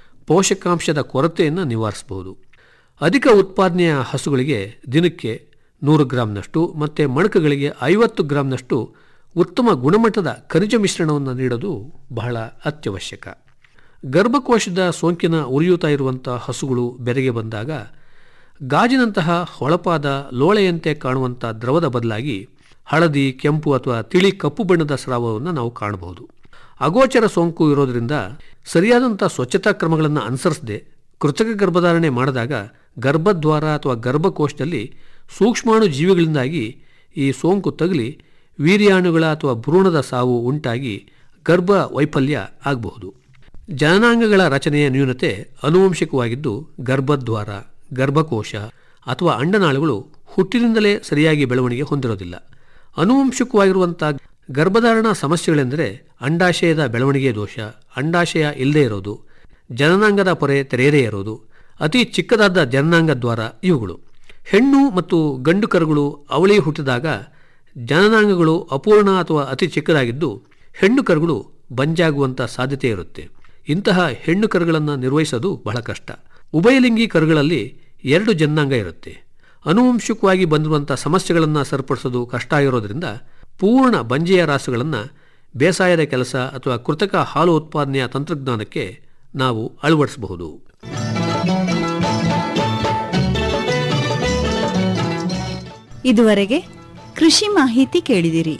ಪೋಷಕಾಂಶದ ಕೊರತೆಯನ್ನು ನಿವಾರಿಸಬಹುದು ಅಧಿಕ ಉತ್ಪಾದನೆಯ ಹಸುಗಳಿಗೆ ದಿನಕ್ಕೆ ನೂರು ಗ್ರಾಂನಷ್ಟು ಮತ್ತು ಮಣಕಗಳಿಗೆ ಐವತ್ತು ಗ್ರಾಂನಷ್ಟು ಉತ್ತಮ ಗುಣಮಟ್ಟದ ಖನಿಜ ಮಿಶ್ರಣವನ್ನು ನೀಡೋದು ಬಹಳ ಅತ್ಯವಶ್ಯಕ ಗರ್ಭಕೋಶದ ಸೋಂಕಿನ ಉರಿಯೂತ ಇರುವಂಥ ಹಸುಗಳು ಬೆರೆಗೆ ಬಂದಾಗ ಗಾಜಿನಂತಹ ಹೊಳಪಾದ ಲೋಳೆಯಂತೆ ಕಾಣುವಂಥ ದ್ರವದ ಬದಲಾಗಿ ಹಳದಿ ಕೆಂಪು ಅಥವಾ ತಿಳಿ ಕಪ್ಪು ಬಣ್ಣದ ಸ್ರಾವವನ್ನು ನಾವು ಕಾಣಬಹುದು ಅಗೋಚರ ಸೋಂಕು ಇರೋದರಿಂದ ಸರಿಯಾದಂಥ ಸ್ವಚ್ಛತಾ ಕ್ರಮಗಳನ್ನು ಅನುಸರಿಸದೆ ಕೃತಕ ಗರ್ಭಧಾರಣೆ ಮಾಡಿದಾಗ ಗರ್ಭದ್ವಾರ ಅಥವಾ ಗರ್ಭಕೋಶದಲ್ಲಿ ಸೂಕ್ಷ್ಮಾಣು ಜೀವಿಗಳಿಂದಾಗಿ ಈ ಸೋಂಕು ತಗುಲಿ ವೀರ್ಯಾಣುಗಳ ಅಥವಾ ಭ್ರೂಣದ ಸಾವು ಉಂಟಾಗಿ ಗರ್ಭ ವೈಫಲ್ಯ ಆಗಬಹುದು ಜನನಾಂಗಗಳ ರಚನೆಯ ನ್ಯೂನತೆ ಅನುವಂಶಿಕವಾಗಿದ್ದು ಗರ್ಭದ್ವಾರ ಗರ್ಭಕೋಶ ಅಥವಾ ಅಂಡನಾಳುಗಳು ಹುಟ್ಟಿನಿಂದಲೇ ಸರಿಯಾಗಿ ಬೆಳವಣಿಗೆ ಹೊಂದಿರೋದಿಲ್ಲ ಅನುವಂಶಿಕವಾಗಿರುವಂಥ ಗರ್ಭಧಾರಣ ಸಮಸ್ಯೆಗಳೆಂದರೆ ಅಂಡಾಶಯದ ಬೆಳವಣಿಗೆ ದೋಷ ಅಂಡಾಶಯ ಇಲ್ಲದೇ ಇರೋದು ಜನನಾಂಗದ ಪೊರೆ ತೆರೆಯದೇ ಇರೋದು ಅತಿ ಚಿಕ್ಕದಾದ ಜನನಾಂಗ ದ್ವಾರ ಇವುಗಳು ಹೆಣ್ಣು ಮತ್ತು ಗಂಡು ಕರುಗಳು ಅವಳಿ ಹುಟ್ಟಿದಾಗ ಜನನಾಂಗಗಳು ಅಪೂರ್ಣ ಅಥವಾ ಅತಿ ಚಿಕ್ಕದಾಗಿದ್ದು ಹೆಣ್ಣು ಕರುಗಳು ಬಂಜಾಗುವಂಥ ಸಾಧ್ಯತೆ ಇರುತ್ತೆ ಇಂತಹ ಹೆಣ್ಣು ಕರುಗಳನ್ನು ನಿರ್ವಹಿಸೋದು ಬಹಳ ಕಷ್ಟ ಉಭಯಲಿಂಗಿ ಕರುಗಳಲ್ಲಿ ಎರಡು ಜನಾಂಗ ಇರುತ್ತೆ ಅನುವಂಶಿಕವಾಗಿ ಬಂದಿರುವಂಥ ಸಮಸ್ಯೆಗಳನ್ನು ಸರಿಪಡಿಸೋದು ಕಷ್ಟ ಇರೋದ್ರಿಂದ ಪೂರ್ಣ ಬಂಜೆಯ ರಾಸುಗಳನ್ನು ಬೇಸಾಯದ ಕೆಲಸ ಅಥವಾ ಕೃತಕ ಹಾಲು ಉತ್ಪಾದನೆಯ ತಂತ್ರಜ್ಞಾನಕ್ಕೆ ನಾವು ಅಳವಡಿಸಬಹುದು ಇದುವರೆಗೆ ಕೃಷಿ ಮಾಹಿತಿ ಕೇಳಿದಿರಿ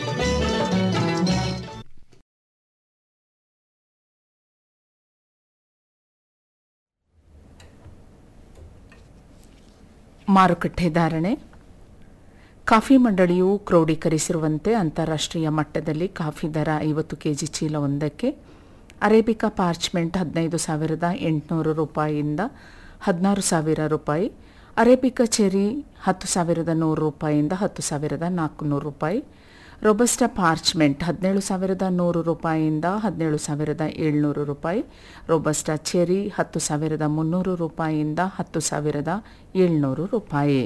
ಮಾರುಕಟ್ಟೆ ಧಾರಣೆ ಕಾಫಿ ಮಂಡಳಿಯು ಕ್ರೋಢೀಕರಿಸಿರುವಂತೆ ಅಂತಾರಾಷ್ಟ್ರೀಯ ಮಟ್ಟದಲ್ಲಿ ಕಾಫಿ ದರ ಐವತ್ತು ಕೆಜಿ ಚೀಲ ಒಂದಕ್ಕೆ ಅರೇಬಿಕಾ ಪಾರ್ಚ್ಮೆಂಟ್ ಹದಿನೈದು ಸಾವಿರದ ಎಂಟುನೂರು ರೂಪಾಯಿಯಿಂದ ಹದಿನಾರು ಸಾವಿರ ರೂಪಾಯಿ ಅರೇಬಿಕಾ ಚೆರಿ ಹತ್ತು ಸಾವಿರದ ನೂರು ರೂಪಾಯಿಯಿಂದ ಹತ್ತು ಸಾವಿರದ ನಾಲ್ಕುನೂರು ರೂಪಾಯಿ ರೊಬಸ್ಟಾ ಪಾರ್ಚ್ಮೆಂಟ್ ಹದಿನೇಳು ಸಾವಿರದ ನೂರು ರೂಪಾಯಿಯಿಂದ ಹದಿನೇಳು ಸಾವಿರದ ಏಳ್ನೂರು ರೂಪಾಯಿ ರೊಬಸ್ಟಾ ಚೆರಿ ಹತ್ತು ಸಾವಿರದ ಮುನ್ನೂರು ರೂಪಾಯಿಯಿಂದ ಹತ್ತು ಸಾವಿರದ ಏಳ್ನೂರು ರೂಪಾಯಿ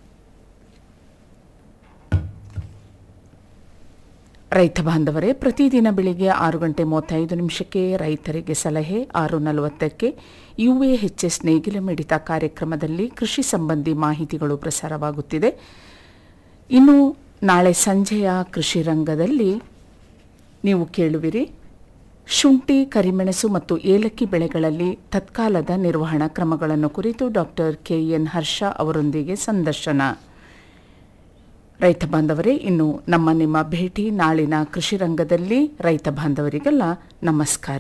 ರೈತ ಬಾಂಧವರೇ ಪ್ರತಿದಿನ ಬೆಳಿಗ್ಗೆ ಆರು ಗಂಟೆ ಮೂವತ್ತೈದು ನಿಮಿಷಕ್ಕೆ ರೈತರಿಗೆ ಸಲಹೆ ಆರು ನಲವತ್ತಕ್ಕೆ ಯುಎಎಚ್ಎಸ್ ನೇಗಿಲ ಮಿಡಿತ ಕಾರ್ಯಕ್ರಮದಲ್ಲಿ ಕೃಷಿ ಸಂಬಂಧಿ ಮಾಹಿತಿಗಳು ಪ್ರಸಾರವಾಗುತ್ತಿದೆ ಇನ್ನು ನಾಳೆ ಸಂಜೆಯ ಕೃಷಿ ರಂಗದಲ್ಲಿ ನೀವು ಕೇಳುವಿರಿ ಶುಂಠಿ ಕರಿಮೆಣಸು ಮತ್ತು ಏಲಕ್ಕಿ ಬೆಳೆಗಳಲ್ಲಿ ತತ್ಕಾಲದ ನಿರ್ವಹಣಾ ಕ್ರಮಗಳನ್ನು ಕುರಿತು ಡಾಕ್ಟರ್ ಕೆಎನ್ ಹರ್ಷ ಅವರೊಂದಿಗೆ ಸಂದರ್ಶನ ರೈತ ಬಾಂಧವರೇ ಇನ್ನು ನಮ್ಮ ನಿಮ್ಮ ಭೇಟಿ ನಾಳಿನ ಕೃಷಿ ರಂಗದಲ್ಲಿ ರೈತ ಬಾಂಧವರಿಗೆಲ್ಲ ನಮಸ್ಕಾರ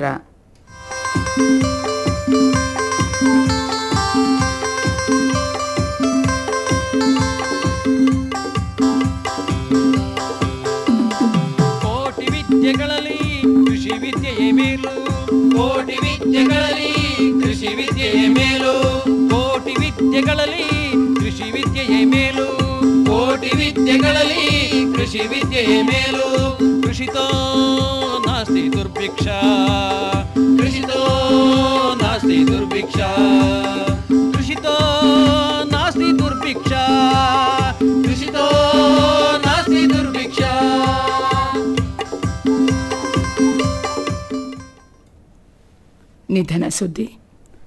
ಕೋಟಿ ವಿದ್ಯೆಗಳಲ್ಲಿ ಕೃಷಿ ವಿದ್ಯೆಯೇ ಮೇಲು ಕೋಟಿ ವಿದ್ಯೆಗಳಲ್ಲಿ ಕೃಷಿ ವಿದ್ಯೆಯೇ ಮೇಲು ಕೋಟಿ ವಿದ್ಯೆಗಳಲ್ಲಿ ಕೃಷಿ ವಿದ್ಯೆಯೇ ಮೇಲು ಕೋಟಿ ವಿದ್ಯೆಗಳಲ್ಲಿ ಕೃಷಿ ವಿದ್ಯೆಯೇ ಮೇಲು ಕೃಷಿತೋ ನಾಸ್ತಿ ದುರ್ಭಿಕ್ಷ ಕೃಷಿತೋ ನಾಸ್ತಿ ದುರ್ಭಿಕ್ಷ ಕೃಷಿತೋ ನಾಸ್ತಿ ದುರ್ಭಿಕ್ಷ ಕೃಷಿತೋ ನಾಸ್ತಿ ದುರ್ಭಿಕ್ಷ ನಿಧನ ಸುದ್ದಿ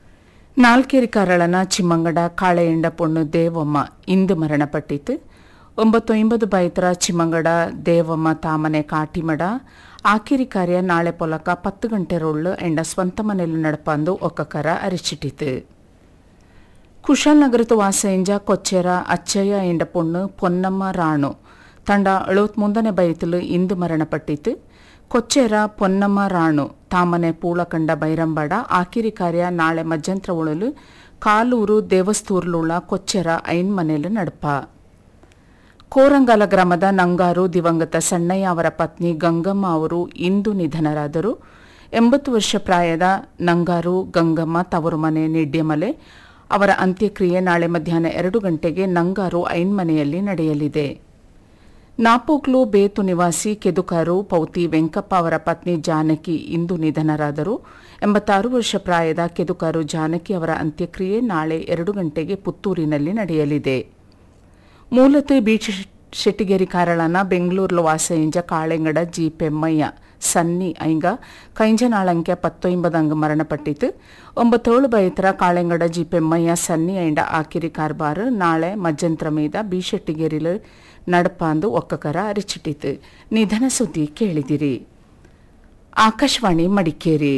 ನಾಲ್ಕೇರಿ ಕಾರಳನ ಚಿಮ್ಮಂಗಡ ಕಾಳೆಯಂಡ ಪೊಣ್ಣು ದೇವಮ್ಮ ಇಂದು ಮರಣಪಟ್ಟಿತು ಒಂಬತ್ತು ಎಂಬತ್ತು ಬೈತರ ಚಿಮಂಗಡ ದೇವಮ್ಮ ತಾಮನೆ ಕಾಟಿಮಡ ಆಕಿರಿ ಕಾರ್ಯ ನಾಳೆ ಪೊಲಕ ಪತ್ತು ಗಂಟೆ ರೊಳ್ಳು ಎಂಡ ಸ್ವಂತ ಮನೆಯಲ್ಲಿ ನಡಪಂದು ಒಕ್ಕಕರ ಅರಿಚಿಟ್ಟಿತು ಕುಶಾಲ್ನಗರತು ವಾಸೆಂಜ ಕೊಚ್ಚೆರ ಅಚ್ಚಯ್ಯ ಎಂಡ ಪೊಣ್ಣು ಪೊನ್ನಮ್ಮ ರಾಣು ತಂಡ ಮುಂದನೆ ಬೈತಲು ಇಂದು ಮರಣಪಟ್ಟಿತು ಕೊಚ್ಚೆರ ಪೊನ್ನಮ್ಮ ರಾಣು ತಾಮನೆ ಪೂಳಕಂಡ ಬೈರಂಬಡ ಆಕಿರಿ ಕಾರ್ಯ ನಾಳೆ ಮಧ್ಯಂತರ ಉಳಲು ಕಾಲೂರು ದೇವಸ್ತೂರ್ಲುಳ್ಳ ಕೊಚ್ಚೆರ ಐನ್ ಮನೆಯಲ್ಲಿ ನಡಪ ಕೋರಂಗಾಲ ಗ್ರಾಮದ ನಂಗಾರು ದಿವಂಗತ ಸಣ್ಣಯ್ಯ ಅವರ ಪತ್ನಿ ಗಂಗಮ್ಮ ಅವರು ಇಂದು ನಿಧನರಾದರು ಎಂಬತ್ತು ವರ್ಷ ಪ್ರಾಯದ ನಂಗಾರು ಗಂಗಮ್ಮ ತವರು ಮನೆ ನಿಡ್ಯಮಲೆ ಅವರ ಅಂತ್ಯಕ್ರಿಯೆ ನಾಳೆ ಮಧ್ಯಾಹ್ನ ಎರಡು ಗಂಟೆಗೆ ನಂಗಾರು ಐನ್ಮನೆಯಲ್ಲಿ ನಡೆಯಲಿದೆ ನಾಪೋಕ್ಲು ಬೇತು ನಿವಾಸಿ ಕೆದುಕಾರು ಪೌತಿ ವೆಂಕಪ್ಪ ಅವರ ಪತ್ನಿ ಜಾನಕಿ ಇಂದು ನಿಧನರಾದರು ಎಂಬತ್ತಾರು ವರ್ಷ ಪ್ರಾಯದ ಕೆದುಕಾರು ಜಾನಕಿ ಅವರ ಅಂತ್ಯಕ್ರಿಯೆ ನಾಳೆ ಎರಡು ಗಂಟೆಗೆ ಪುತ್ತೂರಿನಲ್ಲಿ ನಡೆಯಲಿದೆ ಮೂಲತಃ ಬೀಚ್ ಶೆಟ್ಟಿಗೇರಿ ಕಾರಳನ ಬೆಂಗಳೂರ್ಲ ವಾಸೆಂಜ ಕಾಳೆಂಗಡ ಜಿ ಪೆಮ್ಮಯ್ಯ ಸನ್ನಿ ಐಂಗ ಕೈಂಜನಾಳಂಕೆ ಪತ್ತೊಂಬದಂಗ ಮರಣಪಟ್ಟಿತು ಒಂಬತ್ತೇಳು ಬೈತರ ಕಾಳೆಂಗಡ ಜಿ ಪೆಮ್ಮಯ್ಯ ಸನ್ನಿ ಐಂಡ ಆಕಿರಿ ಕಾರ್ಬಾರ್ ನಾಳೆ ಮಜ್ಜಂತ್ರ ಮೀದ ಬಿ ಶೆಟ್ಟಿಗೇರಿಲು ನಡಪಾಂದು ಒಕ್ಕಕರ ಅರಿಚಿಟ್ಟಿತು ನಿಧನ ಸುದ್ದಿ ಕೇಳಿದಿರಿ ಆಕಾಶವಾಣಿ ಮಡಿಕೇರಿ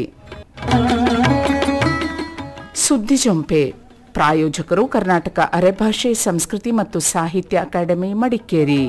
ಸುದ್ದಿ ಜೊಂಪೆ ಪ್ರಾಯೋಜಕರು ಕರ್ನಾಟಕ ಅರೆಭಾಷೆ ಸಂಸ್ಕೃತಿ ಮತ್ತು ಸಾಹಿತ್ಯ ಅಕಾಡೆಮಿ ಮಡಿಕೇರಿ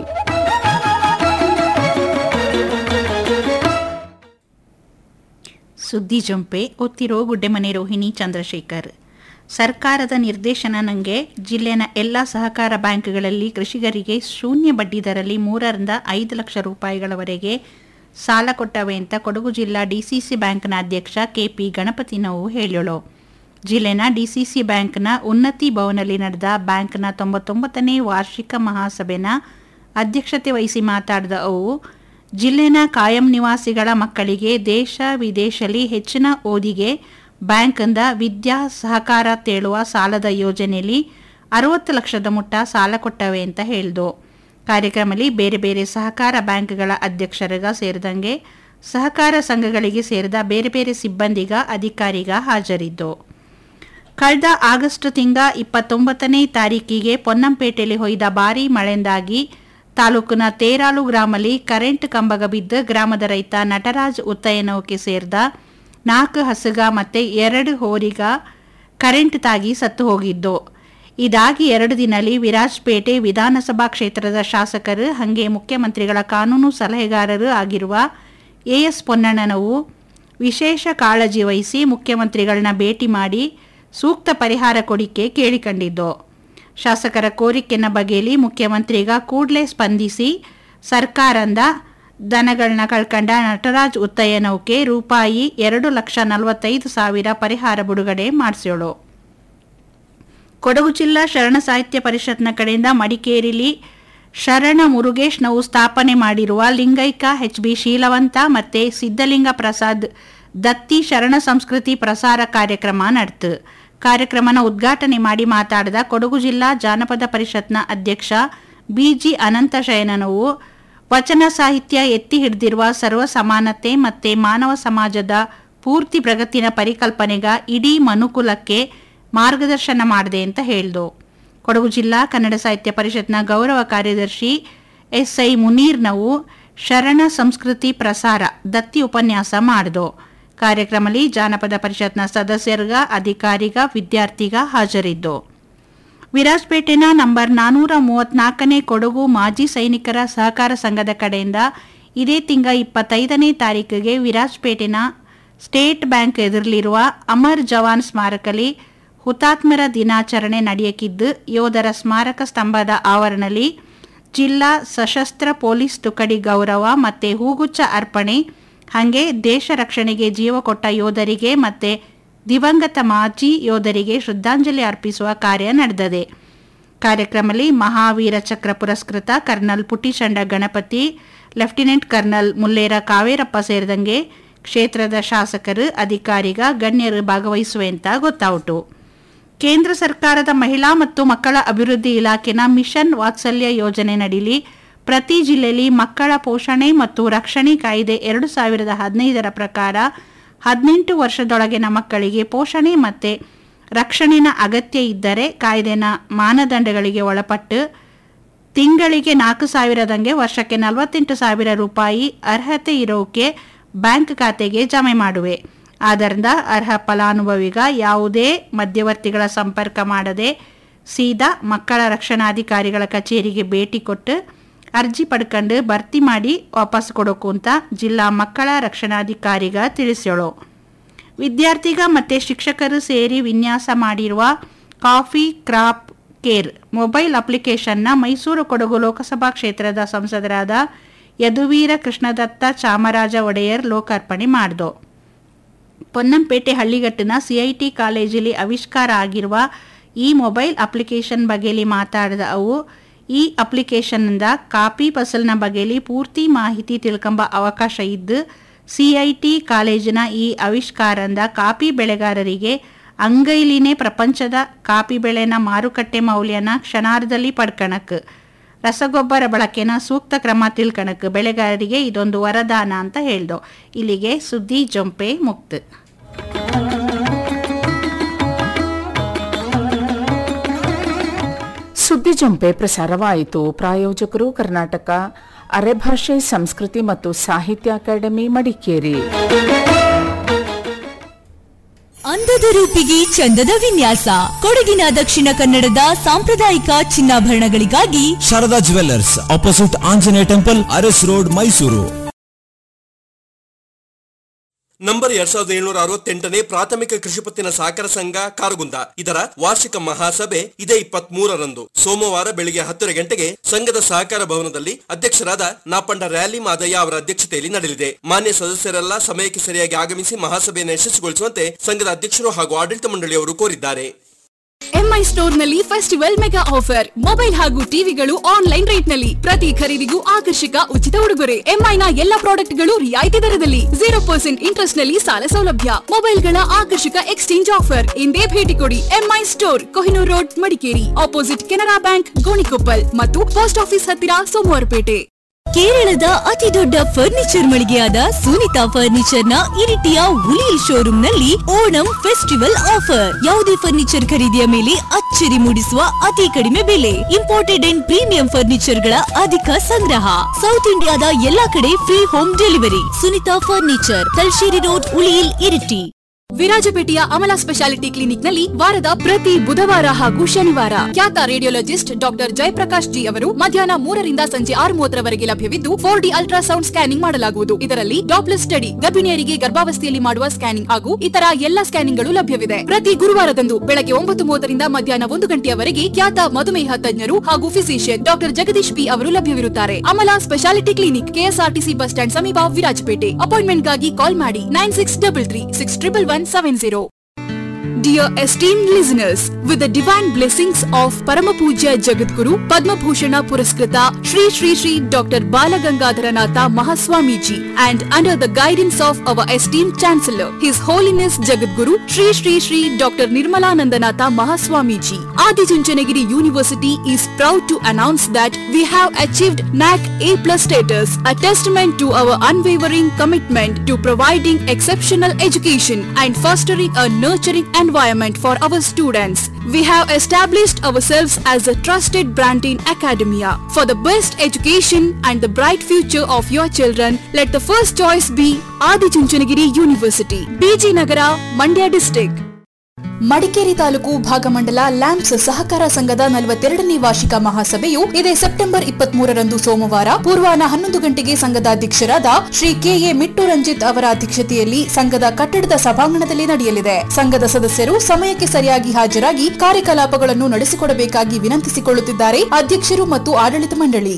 ಸುದ್ದಿ ಜೊಂಪೆ ಒತ್ತಿರೋ ಗುಡ್ಡೆಮನೆ ರೋಹಿಣಿ ಚಂದ್ರಶೇಖರ್ ಸರ್ಕಾರದ ನಿರ್ದೇಶನ ನನಗೆ ಜಿಲ್ಲೆನ ಎಲ್ಲ ಸಹಕಾರ ಬ್ಯಾಂಕ್ಗಳಲ್ಲಿ ಕೃಷಿಕರಿಗೆ ಶೂನ್ಯ ಬಡ್ಡಿ ದರಲ್ಲಿ ಮೂರರಿಂದ ಐದು ಲಕ್ಷ ರೂಪಾಯಿಗಳವರೆಗೆ ಸಾಲ ಕೊಟ್ಟವೆ ಅಂತ ಕೊಡಗು ಜಿಲ್ಲಾ ಡಿಸಿಸಿ ಬ್ಯಾಂಕ್ನ ಅಧ್ಯಕ್ಷ ಕೆಪಿ ಗಣಪತಿ ನೋವು ಹೇಳೋಳು ಜಿಲ್ಲೆನ ಡಿಸಿಸಿ ಬ್ಯಾಂಕ್ನ ಉನ್ನತಿ ಭವನಲ್ಲಿ ನಡೆದ ಬ್ಯಾಂಕ್ನ ತೊಂಬತ್ತೊಂಬತ್ತನೇ ವಾರ್ಷಿಕ ಮಹಾಸಭೆನ ಅಧ್ಯಕ್ಷತೆ ವಹಿಸಿ ಮಾತಾಡಿದ ಅವು ಜಿಲ್ಲೆನ ಕಾಯಂ ನಿವಾಸಿಗಳ ಮಕ್ಕಳಿಗೆ ದೇಶ ವಿದೇಶದಲ್ಲಿ ಹೆಚ್ಚಿನ ಓದಿಗೆ ಬ್ಯಾಂಕಿಂದ ವಿದ್ಯಾ ಸಹಕಾರ ತೇಳುವ ಸಾಲದ ಯೋಜನೆಯಲ್ಲಿ ಅರವತ್ತು ಲಕ್ಷದ ಮುಟ್ಟ ಸಾಲ ಕೊಟ್ಟವೆ ಅಂತ ಹೇಳ್ದು ಕಾರ್ಯಕ್ರಮದಲ್ಲಿ ಬೇರೆ ಬೇರೆ ಸಹಕಾರ ಬ್ಯಾಂಕ್ಗಳ ಅಧ್ಯಕ್ಷರಿಗ ಸೇರಿದಂಗೆ ಸಹಕಾರ ಸಂಘಗಳಿಗೆ ಸೇರಿದ ಬೇರೆ ಬೇರೆ ಸಿಬ್ಬಂದಿಗ ಅಧಿಕಾರಿಗ ಹಾಜರಿದ್ದು ಕಳೆದ ಆಗಸ್ಟ್ ತಿಂಗ ಇಪ್ಪತ್ತೊಂಬತ್ತನೇ ತಾರೀಕಿಗೆ ಪೊನ್ನಂಪೇಟೆಯಲ್ಲಿ ಹೊಯ್ದ ಭಾರೀ ಮಳೆಯಿಂದಾಗಿ ತಾಲೂಕಿನ ತೇರಾಳು ಗ್ರಾಮಲ್ಲಿ ಕರೆಂಟ್ ಕಂಬಗ ಬಿದ್ದು ಗ್ರಾಮದ ರೈತ ನಟರಾಜ್ ಉತ್ತಯನವಕ್ಕೆ ಸೇರಿದ ನಾಲ್ಕು ಹಸುಗ ಮತ್ತೆ ಎರಡು ಹೋರಿಗ ಕರೆಂಟ್ ತಾಗಿ ಸತ್ತು ಹೋಗಿದ್ದು ಇದಾಗಿ ಎರಡು ದಿನಲ್ಲಿ ವಿರಾಜ್ಪೇಟೆ ವಿಧಾನಸಭಾ ಕ್ಷೇತ್ರದ ಶಾಸಕರು ಹಾಗೆ ಮುಖ್ಯಮಂತ್ರಿಗಳ ಕಾನೂನು ಸಲಹೆಗಾರರು ಆಗಿರುವ ಎಎಸ್ ಪೊನ್ನಣ್ಣನವು ವಿಶೇಷ ಕಾಳಜಿ ವಹಿಸಿ ಮುಖ್ಯಮಂತ್ರಿಗಳನ್ನ ಭೇಟಿ ಮಾಡಿ ಸೂಕ್ತ ಪರಿಹಾರ ಕೊಡಿಕೆ ಕೇಳಿಕೊಂಡಿದ್ದು ಶಾಸಕರ ಕೋರಿಕೆನ ಬಗೆಯಲ್ಲಿ ಮುಖ್ಯಮಂತ್ರಿಗ ಕೂಡಲೇ ಸ್ಪಂದಿಸಿ ಸರ್ಕಾರಂದ ದನಗಳನ್ನ ಕಳ್ಕಂಡ ನಟರಾಜ್ ಉತ್ತಯ್ಯನೌಕೆ ರೂಪಾಯಿ ಎರಡು ಲಕ್ಷ ನಲವತ್ತೈದು ಸಾವಿರ ಪರಿಹಾರ ಬಿಡುಗಡೆ ಮಾಡಿಸೋಳು ಕೊಡಗು ಜಿಲ್ಲಾ ಶರಣ ಸಾಹಿತ್ಯ ಪರಿಷತ್ನ ಕಡೆಯಿಂದ ಮಡಿಕೇರಿಲಿ ಶರಣ ಮುರುಗೇಶ್ ನಾವು ಸ್ಥಾಪನೆ ಮಾಡಿರುವ ಲಿಂಗೈಕ ಎಚ್ ಬಿ ಶೀಲವಂತ ಮತ್ತೆ ಸಿದ್ಧಲಿಂಗ ಪ್ರಸಾದ್ ದತ್ತಿ ಶರಣ ಸಂಸ್ಕೃತಿ ಪ್ರಸಾರ ಕಾರ್ಯಕ್ರಮ ನಡೆತು ಕಾರ್ಯಕ್ರಮನ ಉದ್ಘಾಟನೆ ಮಾಡಿ ಮಾತಾಡಿದ ಕೊಡಗು ಜಿಲ್ಲಾ ಜಾನಪದ ಪರಿಷತ್ನ ಅಧ್ಯಕ್ಷ ಬಿಜಿ ಅನಂತ ಶಯನನವು ವಚನ ಸಾಹಿತ್ಯ ಎತ್ತಿ ಹಿಡಿದಿರುವ ಸರ್ವ ಸಮಾನತೆ ಮತ್ತೆ ಮಾನವ ಸಮಾಜದ ಪೂರ್ತಿ ಪ್ರಗತಿನ ಪರಿಕಲ್ಪನೆಗ ಇಡೀ ಮನುಕುಲಕ್ಕೆ ಮಾರ್ಗದರ್ಶನ ಮಾಡಿದೆ ಅಂತ ಹೇಳ್ದು ಕೊಡಗು ಜಿಲ್ಲಾ ಕನ್ನಡ ಸಾಹಿತ್ಯ ಪರಿಷತ್ನ ಗೌರವ ಕಾರ್ಯದರ್ಶಿ ಎಸ್ಐ ಮುನೀರ್ನವು ಶರಣ ಸಂಸ್ಕೃತಿ ಪ್ರಸಾರ ದತ್ತಿ ಉಪನ್ಯಾಸ ಮಾಡಿದು ಕಾರ್ಯಕ್ರಮದಲ್ಲಿ ಜಾನಪದ ಪರಿಷತ್ನ ಸದಸ್ಯರ್ಗ ಅಧಿಕಾರಿಗ ವಿದ್ಯಾರ್ಥಿಗ ಹಾಜರಿದ್ದು ವಿರಾಜ್ಪೇಟೆನ ನಂಬರ್ ನಾನೂರ ಮೂವತ್ನಾಲ್ಕನೇ ಕೊಡಗು ಮಾಜಿ ಸೈನಿಕರ ಸಹಕಾರ ಸಂಘದ ಕಡೆಯಿಂದ ಇದೇ ತಿಂಗ ಇಪ್ಪತ್ತೈದನೇ ತಾರೀಕಿಗೆ ವಿರಾಜ್ಪೇಟೆನ ಸ್ಟೇಟ್ ಬ್ಯಾಂಕ್ ಎದುರಲಿರುವ ಅಮರ್ ಜವಾನ್ ಸ್ಮಾರಕಲಿ ಹುತಾತ್ಮರ ದಿನಾಚರಣೆ ನಡೆಯಕಿದ್ದು ಯೋಧರ ಸ್ಮಾರಕ ಸ್ತಂಭದ ಆವರಣದಲ್ಲಿ ಜಿಲ್ಲಾ ಸಶಸ್ತ್ರ ಪೊಲೀಸ್ ತುಕಡಿ ಗೌರವ ಮತ್ತೆ ಹೂಗುಚ್ಚ ಅರ್ಪಣೆ ಹಾಗೆ ದೇಶ ರಕ್ಷಣೆಗೆ ಜೀವ ಕೊಟ್ಟ ಯೋಧರಿಗೆ ಮತ್ತೆ ದಿವಂಗತ ಮಾಜಿ ಯೋಧರಿಗೆ ಶ್ರದ್ಧಾಂಜಲಿ ಅರ್ಪಿಸುವ ಕಾರ್ಯ ನಡೆದಿದೆ ಕಾರ್ಯಕ್ರಮದಲ್ಲಿ ಮಹಾವೀರ ಚಕ್ರ ಪುರಸ್ಕೃತ colonel Putishanda Ganapathi lieutenant colonel Mullera Kaverappa ಸೇರಿದಂಗೆ ಕ್ಷೇತ್ರದ ಶಾಸಕರು ಅಧಿಕಾರಿಗ ಗಣ್ಯರು ಭಾಗವಹಿಸುವೆ ಅಂತ ಗೊತ್ತಾಯಿತು ಕೇಂದ್ರ ಸರ್ಕಾರದ ಮಹಿಳಾ ಮತ್ತು ಮಕ್ಕಳ ಅಭಿವೃದ್ಧಿ ಇಲಾಖೆನ ಮಿಷನ್ ವಾತ್ಸಲ್ಯ ಯೋಜನೆ ನಡೀಲಿ ಪ್ರತಿ ಜಿಲ್ಲೆಯಲ್ಲಿ ಮಕ್ಕಳ ಪೋಷಣೆ ಮತ್ತು ರಕ್ಷಣೆ ಕಾಯ್ದೆ ಎರಡು ಸಾವಿರದ ಹದಿನೈದರ ಪ್ರಕಾರ ಹದಿನೆಂಟು ವರ್ಷದೊಳಗಿನ ಮಕ್ಕಳಿಗೆ ಪೋಷಣೆ ಮತ್ತು ರಕ್ಷಣೆನ ಅಗತ್ಯ ಇದ್ದರೆ ಕಾಯ್ದೆನ ಮಾನದಂಡಗಳಿಗೆ ಒಳಪಟ್ಟು ತಿಂಗಳಿಗೆ ನಾಲ್ಕು ಸಾವಿರದಂಗೆ ವರ್ಷಕ್ಕೆ ನಲವತ್ತೆಂಟು ಸಾವಿರ ರೂಪಾಯಿ ಅರ್ಹತೆ ಇರೋಕೆ ಬ್ಯಾಂಕ್ ಖಾತೆಗೆ ಜಮೆ ಮಾಡುವೆ ಆದ್ದರಿಂದ ಅರ್ಹ ಫಲಾನುಭವಿಗ ಯಾವುದೇ ಮಧ್ಯವರ್ತಿಗಳ ಸಂಪರ್ಕ ಮಾಡದೆ ಸೀದಾ ಮಕ್ಕಳ ರಕ್ಷಣಾಧಿಕಾರಿಗಳ ಕಚೇರಿಗೆ ಭೇಟಿ ಕೊಟ್ಟು ಅರ್ಜಿ ಪಡ್ಕೊಂಡು ಭರ್ತಿ ಮಾಡಿ ವಾಪಸ್ ಕೊಡೋಕು ಅಂತ ಜಿಲ್ಲಾ ಮಕ್ಕಳ ರಕ್ಷಣಾಧಿಕಾರಿಗ ತಿಳಿಸ್ಯೋಳು ವಿದ್ಯಾರ್ಥಿಗ ಮತ್ತು ಶಿಕ್ಷಕರು ಸೇರಿ ವಿನ್ಯಾಸ ಮಾಡಿರುವ ಕಾಫಿ ಕ್ರಾಪ್ ಕೇರ್ ಮೊಬೈಲ್ ಅಪ್ಲಿಕೇಶನ್ನ ಮೈಸೂರು ಕೊಡಗು ಲೋಕಸಭಾ ಕ್ಷೇತ್ರದ ಸಂಸದರಾದ ಯದುವೀರ ಕೃಷ್ಣದತ್ತ ಚಾಮರಾಜ ಒಡೆಯರ್ ಲೋಕಾರ್ಪಣೆ ಮಾಡಿದು ಪೊನ್ನಂಪೇಟೆ ಹಳ್ಳಿಗಟ್ಟಿನ ಸಿಐಟಿ ಕಾಲೇಜಲ್ಲಿ ಆವಿಷ್ಕಾರ ಆಗಿರುವ ಈ ಮೊಬೈಲ್ ಅಪ್ಲಿಕೇಶನ್ ಬಗ್ಗೆಲಿ ಮಾತಾಡಿದ ಅವು ಈ ಅಪ್ಲಿಕೇಶನ್ನಿಂದ ಕಾಪಿ ಫಸಲ್ನ ಬಗ್ಗೆಲಿ ಪೂರ್ತಿ ಮಾಹಿತಿ ತಿಳ್ಕೊಂಬ ಅವಕಾಶ ಇದ್ದು ಸಿಐಟಿ ಕಾಲೇಜಿನ ಈ ಆವಿಷ್ಕಾರದಿಂದ ಕಾಪಿ ಬೆಳೆಗಾರರಿಗೆ ಅಂಗೈಲಿನೇ ಪ್ರಪಂಚದ ಕಾಪಿ ಬೆಳೆನ ಮಾರುಕಟ್ಟೆ ಮೌಲ್ಯನ ಕ್ಷಣಾರ್ಧದಲ್ಲಿ ಪಡ್ಕಣಕ್ ರಸಗೊಬ್ಬರ ಬಳಕೆನ ಸೂಕ್ತ ಕ್ರಮ ತಿಳ್ಕಣಕ್ ಬೆಳೆಗಾರರಿಗೆ ಇದೊಂದು ವರದಾನ ಅಂತ ಹೇಳ್ದು ಇಲ್ಲಿಗೆ ಸುದ್ದಿ ಜೊಂಪೆ ಮುಕ್ತ ಸುದ್ದಿ ಜಂಪೆ ಪ್ರಸಾರವಾಯಿತು ಪ್ರಾಯೋಜಕರು ಕರ್ನಾಟಕ ಅರೆಭಾಷೆ ಸಂಸ್ಕೃತಿ ಮತ್ತು ಸಾಹಿತ್ಯ ಅಕಾಡೆಮಿ ಮಡಿಕೇರಿ ಅಂದದ ರೂಪಿಗೆ ಚಂದದ ವಿನ್ಯಾಸ ಕೊಡಗಿನ ದಕ್ಷಿಣ ಕನ್ನಡದ ಸಾಂಪ್ರದಾಯಿಕ ಚಿನ್ನಾಭರಣಗಳಿಗಾಗಿ Sharada jewellers opposite Anjaneya temple Aras road Mysuru number ಎರಡ್ ಸಾವಿರದ ಏಳ್ನೂರ ಅರವತ್ತೆಂಟನೇ ಪ್ರಾಥಮಿಕ ಕೃಷಿ ಪತ್ತಿನ ಸಹಕಾರ ಸಂಘ ಕಾರಗುಂದ ಇದರ ವಾರ್ಷಿಕ ಮಹಾಸಭೆ ಇದೇ ಇಪ್ಪತ್ತ್ ಮೂರರಂದು ಸೋಮವಾರ ಬೆಳಿಗ್ಗೆ ಹತ್ತರ ಗಂಟೆಗೆ ಸಂಘದ ಸಹಕಾರ ಭವನದಲ್ಲಿ ಅಧ್ಯಕ್ಷರಾದ ನಾಪಂಡ ರ್ಯಾಲಿ ಮಾದಯ್ಯ ಅವರ ಅಧ್ಯಕ್ಷತೆಯಲ್ಲಿ ನಡೆಯಲಿದೆ ಮಾನ್ಯ ಸದಸ್ಯರೆಲ್ಲ ಸಮಯಕ್ಕೆ ಸರಿಯಾಗಿ ಆಗಮಿಸಿ ಮಹಾಸಭೆಯನ್ನು ಯಶಸ್ವಿಗೊಳಿಸುವಂತೆ ಸಂಘದ ಅಧ್ಯಕ್ಷರು ಹಾಗೂ ಆಡಳಿತ ಮಂಡಳಿಯವರು ಕೋರಿದ್ದಾರೆ ಎಂಐ ಸ್ಟೋರ್ ನಲ್ಲಿ ಫೆಸ್ಟಿವಲ್ ಮೆಗಾ ಆಫರ್ ಮೊಬೈಲ್ ಹಾಗೂ ಟಿವಿಗಳು ಆನ್ಲೈನ್ ರೇಟ್ ನಲ್ಲಿ ಪ್ರತಿ ಖರೀದಿಗೂ ಆಕರ್ಷಕ ಉಚಿತ ಉಡುಗೊರೆ ಎಂಐ ನ ಎಲ್ಲಾ ಪ್ರಾಡಕ್ಟ್ ಗಳು ರಿಯಾಯಿತಿ ದರದಲ್ಲಿ ಜೀರೋ ಪರ್ಸೆಂಟ್ ಇಂಟ್ರೆಸ್ಟ್ ನಲ್ಲಿ ಸಾಲ ಸೌಲಭ್ಯ ಮೊಬೈಲ್ ಗಳ ಆಕರ್ಷಕ ಎಕ್ಸ್ಚೇಂಜ್ ಆಫರ್ ಇಂದೇ ಭೇಟಿ ಕೊಡಿ Mi store Kohinoor road Madikeri opposite Canara bank Gonikoppal ಮತ್ತು ಪೋಸ್ಟ್ ಆಫೀಸ್ ಹತ್ತಿರ ಸೋಮವಾರಪೇಟೆ ಕೇರಳದ ಅತಿ ದೊಡ್ಡ ಫರ್ನಿಚರ್ ಮಳಿಗೆಯಾದ ಸುನಿತಾ ಫರ್ನಿಚರ್ ನ ಇರಿಟಿಯ ಉಳಿಯಿಲ್ ಶೋರೂಮ್ ನಲ್ಲಿ ಓಣಂ ಫೆಸ್ಟಿವಲ್ ಆಫರ್ ಯಾವುದೇ ಫರ್ನಿಚರ್ ಖರೀದಿಯ ಮೇಲೆ ಅಚ್ಚರಿ ಮೂಡಿಸುವ ಅತಿ ಕಡಿಮೆ ಬೆಲೆ ಇಂಪೋರ್ಟೆಡ್ ಅಂಡ್ ಪ್ರೀಮಿಯಂ ಫರ್ನಿಚರ್ ಗಳ ಅಧಿಕ ಸಂಗ್ರಹ ಸೌತ್ ಇಂಡಿಯಾದ ಎಲ್ಲಾ ಕಡೆ free home delivery Sunitha furniture Thalassery road Uliyil Iritty ವಿರಾಜಪೇಟೆಯ ಅಮಲಾ ಸ್ಪೆಷಾಲಿಟಿ ಕ್ಲಿನಿಕ್ ನಲ್ಲಿ ವಾರದ ಪ್ರತಿ ಬುಧವಾರ ಹಾಗೂ ಶನಿವಾರ ಖ್ಯಾತ ರೇಡಿಯೋಲಜಿಸ್ಟ್ ಡಾಕ್ಟರ್ ಜಯಪ್ರಕಾಶ್ ಜಿ ಅವರು ಮಧ್ಯಾಹ್ನ ಮೂರರಿಂದ ಸಂಜೆ ಆರು ಮೂವತ್ತರವರೆಗೆ ಲಭ್ಯವಿದ್ದು ಫೋರ್ ಡಿ ಅಲ್ಟ್ರಾಸೌಂಡ್ ಸ್ಕ್ಯಾನಿಂಗ್ ಮಾಡಲಾಗುವುದು ಇದರಲ್ಲಿ ಡಾಪ್ಲರ್ ಸ್ಟಡಿ ಗರ್ಭಿಣಿಯರಿಗೆ ಗರ್ಭಾವಸ್ಥೆಯಲ್ಲಿ ಮಾಡುವ ಸ್ಕ್ಯಾನಿಂಗ್ ಹಾಗೂ ಇತರ ಎಲ್ಲಾ ಸ್ಕ್ಯಾನಿಂಗ್ಗಳು ಲಭ್ಯವಿದೆ ಪ್ರತಿ ಗುರುವಾರದಂದು ಬೆಳಗ್ಗೆ ಒಂಬತ್ತು ಮೂವತ್ತರಿಂದ ಮಧ್ಯಾಹ್ನ ಒಂದು ಗಂಟೆಯವರೆಗೆ ಖ್ಯಾತ ಮಧುಮೇಹ ತಜ್ಞರು ಹಾಗೂ ಫಿಸಿಷಿಯನ್ ಡಾಕ್ಟರ್ ಜಗದೀಶ್ ಪಿ ಅವರು ಲಭ್ಯವಿರುತ್ತಾರೆ Amala speciality clinic KSRTC bus stand ಸಮೀಪ ವಿರಾಜಪೇಟೆ ಅಪಾಯಿಂಟ್ಮೆಂಟ್ಗಾಗಿ ಕಾಲ್ ಮಾಡಿ nine six double three six triple one seven zero Dear esteemed listeners, with the divine blessings of Paramapuja Jagadguru, Padma Bhushana Puraskrita, Sri Sri Sri Dr. Balagangadharanatha Mahaswamiji, and under the guidance of our esteemed Chancellor, His Holiness Jagadguru, Sri Sri Sri Dr. Nirmalanandanatha Mahaswamiji, Adi Chunchanagiri University is proud to announce that we have achieved NAC A plus status, a testament to our unwavering commitment to providing exceptional education and fostering a nurturing environment for our students. We have established ourselves as a trusted brand in academia. For the best education and the bright future of your children, let the first choice be Adi Chunchanagiri University, BG Nagara, Mandya district. Madikeri taluk Bhagamandala lamps ಸಹಕಾರ ಸಂಘದ ನಲವತ್ತೆರಡನೇ ವಾರ್ಷಿಕ ಮಹಾಸಭೆಯು ಇದೇ September ಇಪ್ಪತ್ತ್ ಮೂರರಂದು ಸೋಮವಾರ ಪೂರ್ವಾಹ್ನ ಹನ್ನೊಂದು ಗಂಟೆಗೆ ಸಂಘದ ಅಧ್ಯಕ್ಷರಾದ ಶ್ರೀ ಕೆಎ ಮಿಟ್ಟು ರಂಜಿತ್ ಅವರ ಅಧ್ಯಕ್ಷತೆಯಲ್ಲಿ ಸಂಘದ ಕಟ್ಟಡದ ಸಭಾಂಗಣದಲ್ಲಿ ನಡೆಯಲಿದೆ ಸಂಘದ ಸದಸ್ಯರು ಸಮಯಕ್ಕೆ ಸರಿಯಾಗಿ ಹಾಜರಾಗಿ ಕಾರ್ಯಕಲಾಪಗಳನ್ನು ನಡೆಸಿಕೊಡಬೇಕಾಗಿ ವಿನಂತಿಸಿಕೊಳ್ಳುತ್ತಿದ್ದಾರೆ ಅಧ್ಯಕ್ಷರು ಮತ್ತು ಆಡಳಿತ ಮಂಡಳಿ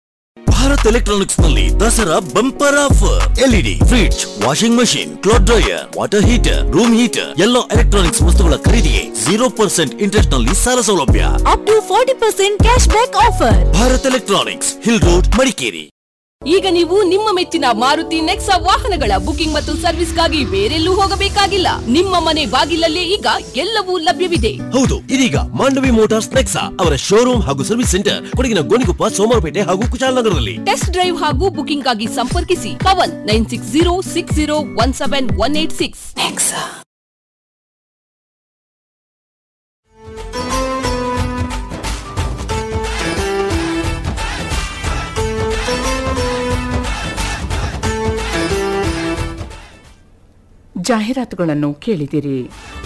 ಭಾರತ್ ಎಲೆಕ್ಟ್ರಾನಿಕ್ಸ್ ನಲ್ಲಿ Dasara bumper offer LED fridge washing machine cloth dryer water heater room heater ಎಲ್ಲ ಎಲೆಕ್ಟ್ರಾನಿಕ್ಸ್ ವಸ್ತುಗಳ ಖರೀದಿಗೆ ಜೀರೋ ಪರ್ಸೆಂಟ್ ಇಂಟ್ರೆಸ್ಟ್ ನಲ್ಲಿ ಸಾಲ ಸೌಲಭ್ಯ up to forty percent cash back offer Bharat electronics hill road Madikeri ಈಗ ನೀವು ನಿಮ್ಮ ಮೆಚ್ಚಿನ ಮಾರುತಿ ನೆಕ್ಸಾ ವಾಹನಗಳ ಬುಕಿಂಗ್ ಮತ್ತು ಸರ್ವಿಸ್ಗಾಗಿ ಬೇರೆಲ್ಲೂ ಹೋಗಬೇಕಾಗಿಲ್ಲ ನಿಮ್ಮ ಮನೆ ಬಾಗಿಲಲ್ಲೇ ಈಗ ಎಲ್ಲವೂ ಲಭ್ಯವಿದೆ ಹೌದು ಇದೀಗ ಮಾಂಡವಿ ಮೋಟಾರ್ಸ್ ನೆಕ್ಸಾ ಅವರ ಶೋರೂಮ್ ಹಾಗೂ ಸರ್ವಿಸ್ ಸೆಂಟರ್ ಕೊಡಗಿನ ಗೋಣಿಕೊಪ್ಪ ಸೋಮವಾರಪೇಟೆ ಹಾಗೂ ಕುಶಾಲನಗರದಲ್ಲಿ ಟೆಸ್ಟ್ ಡ್ರೈವ್ ಹಾಗೂ ಬುಕಿಂಗ್ ಆಗಿ ಸಂಪರ್ಕಿಸಿ Pavan nine six zero six zero one seven one eight six ಜಾಹೀರಾತುಗಳನ್ನು ಕೇಳಿದಿರಿ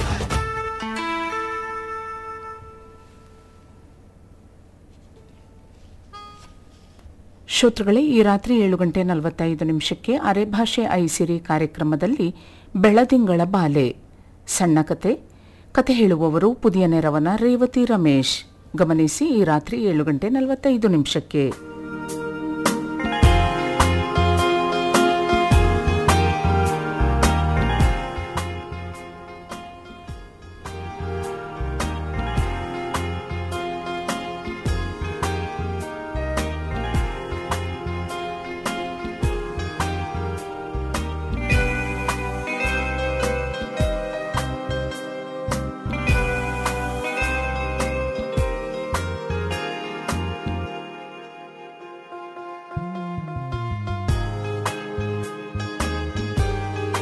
ಶ್ರೋತೃಗಳೇ ಈ ರಾತ್ರಿ ಏಳು ಗಂಟೆ ನಲವತ್ತೈದು ನಿಮಿಷಕ್ಕೆ ಅರೆಭಾಷೆ ಐಸಿರಿ ಕಾರ್ಯಕ್ರಮದಲ್ಲಿ ಬೆಳದಿಂಗಳ ಬಾಲೆ ಸಣ್ಣ ಕತೆ ಕತೆ ಹೇಳುವವರು ಪುದಿಯ ನೆರವನ ರೇವತಿ ರಮೇಶ್ ಗಮನಿಸಿ ಈ ರಾತ್ರಿ ಏಳು ಗಂಟೆ ನಲವತ್ತೈದು ನಿಮಿಷಕ್ಕೆ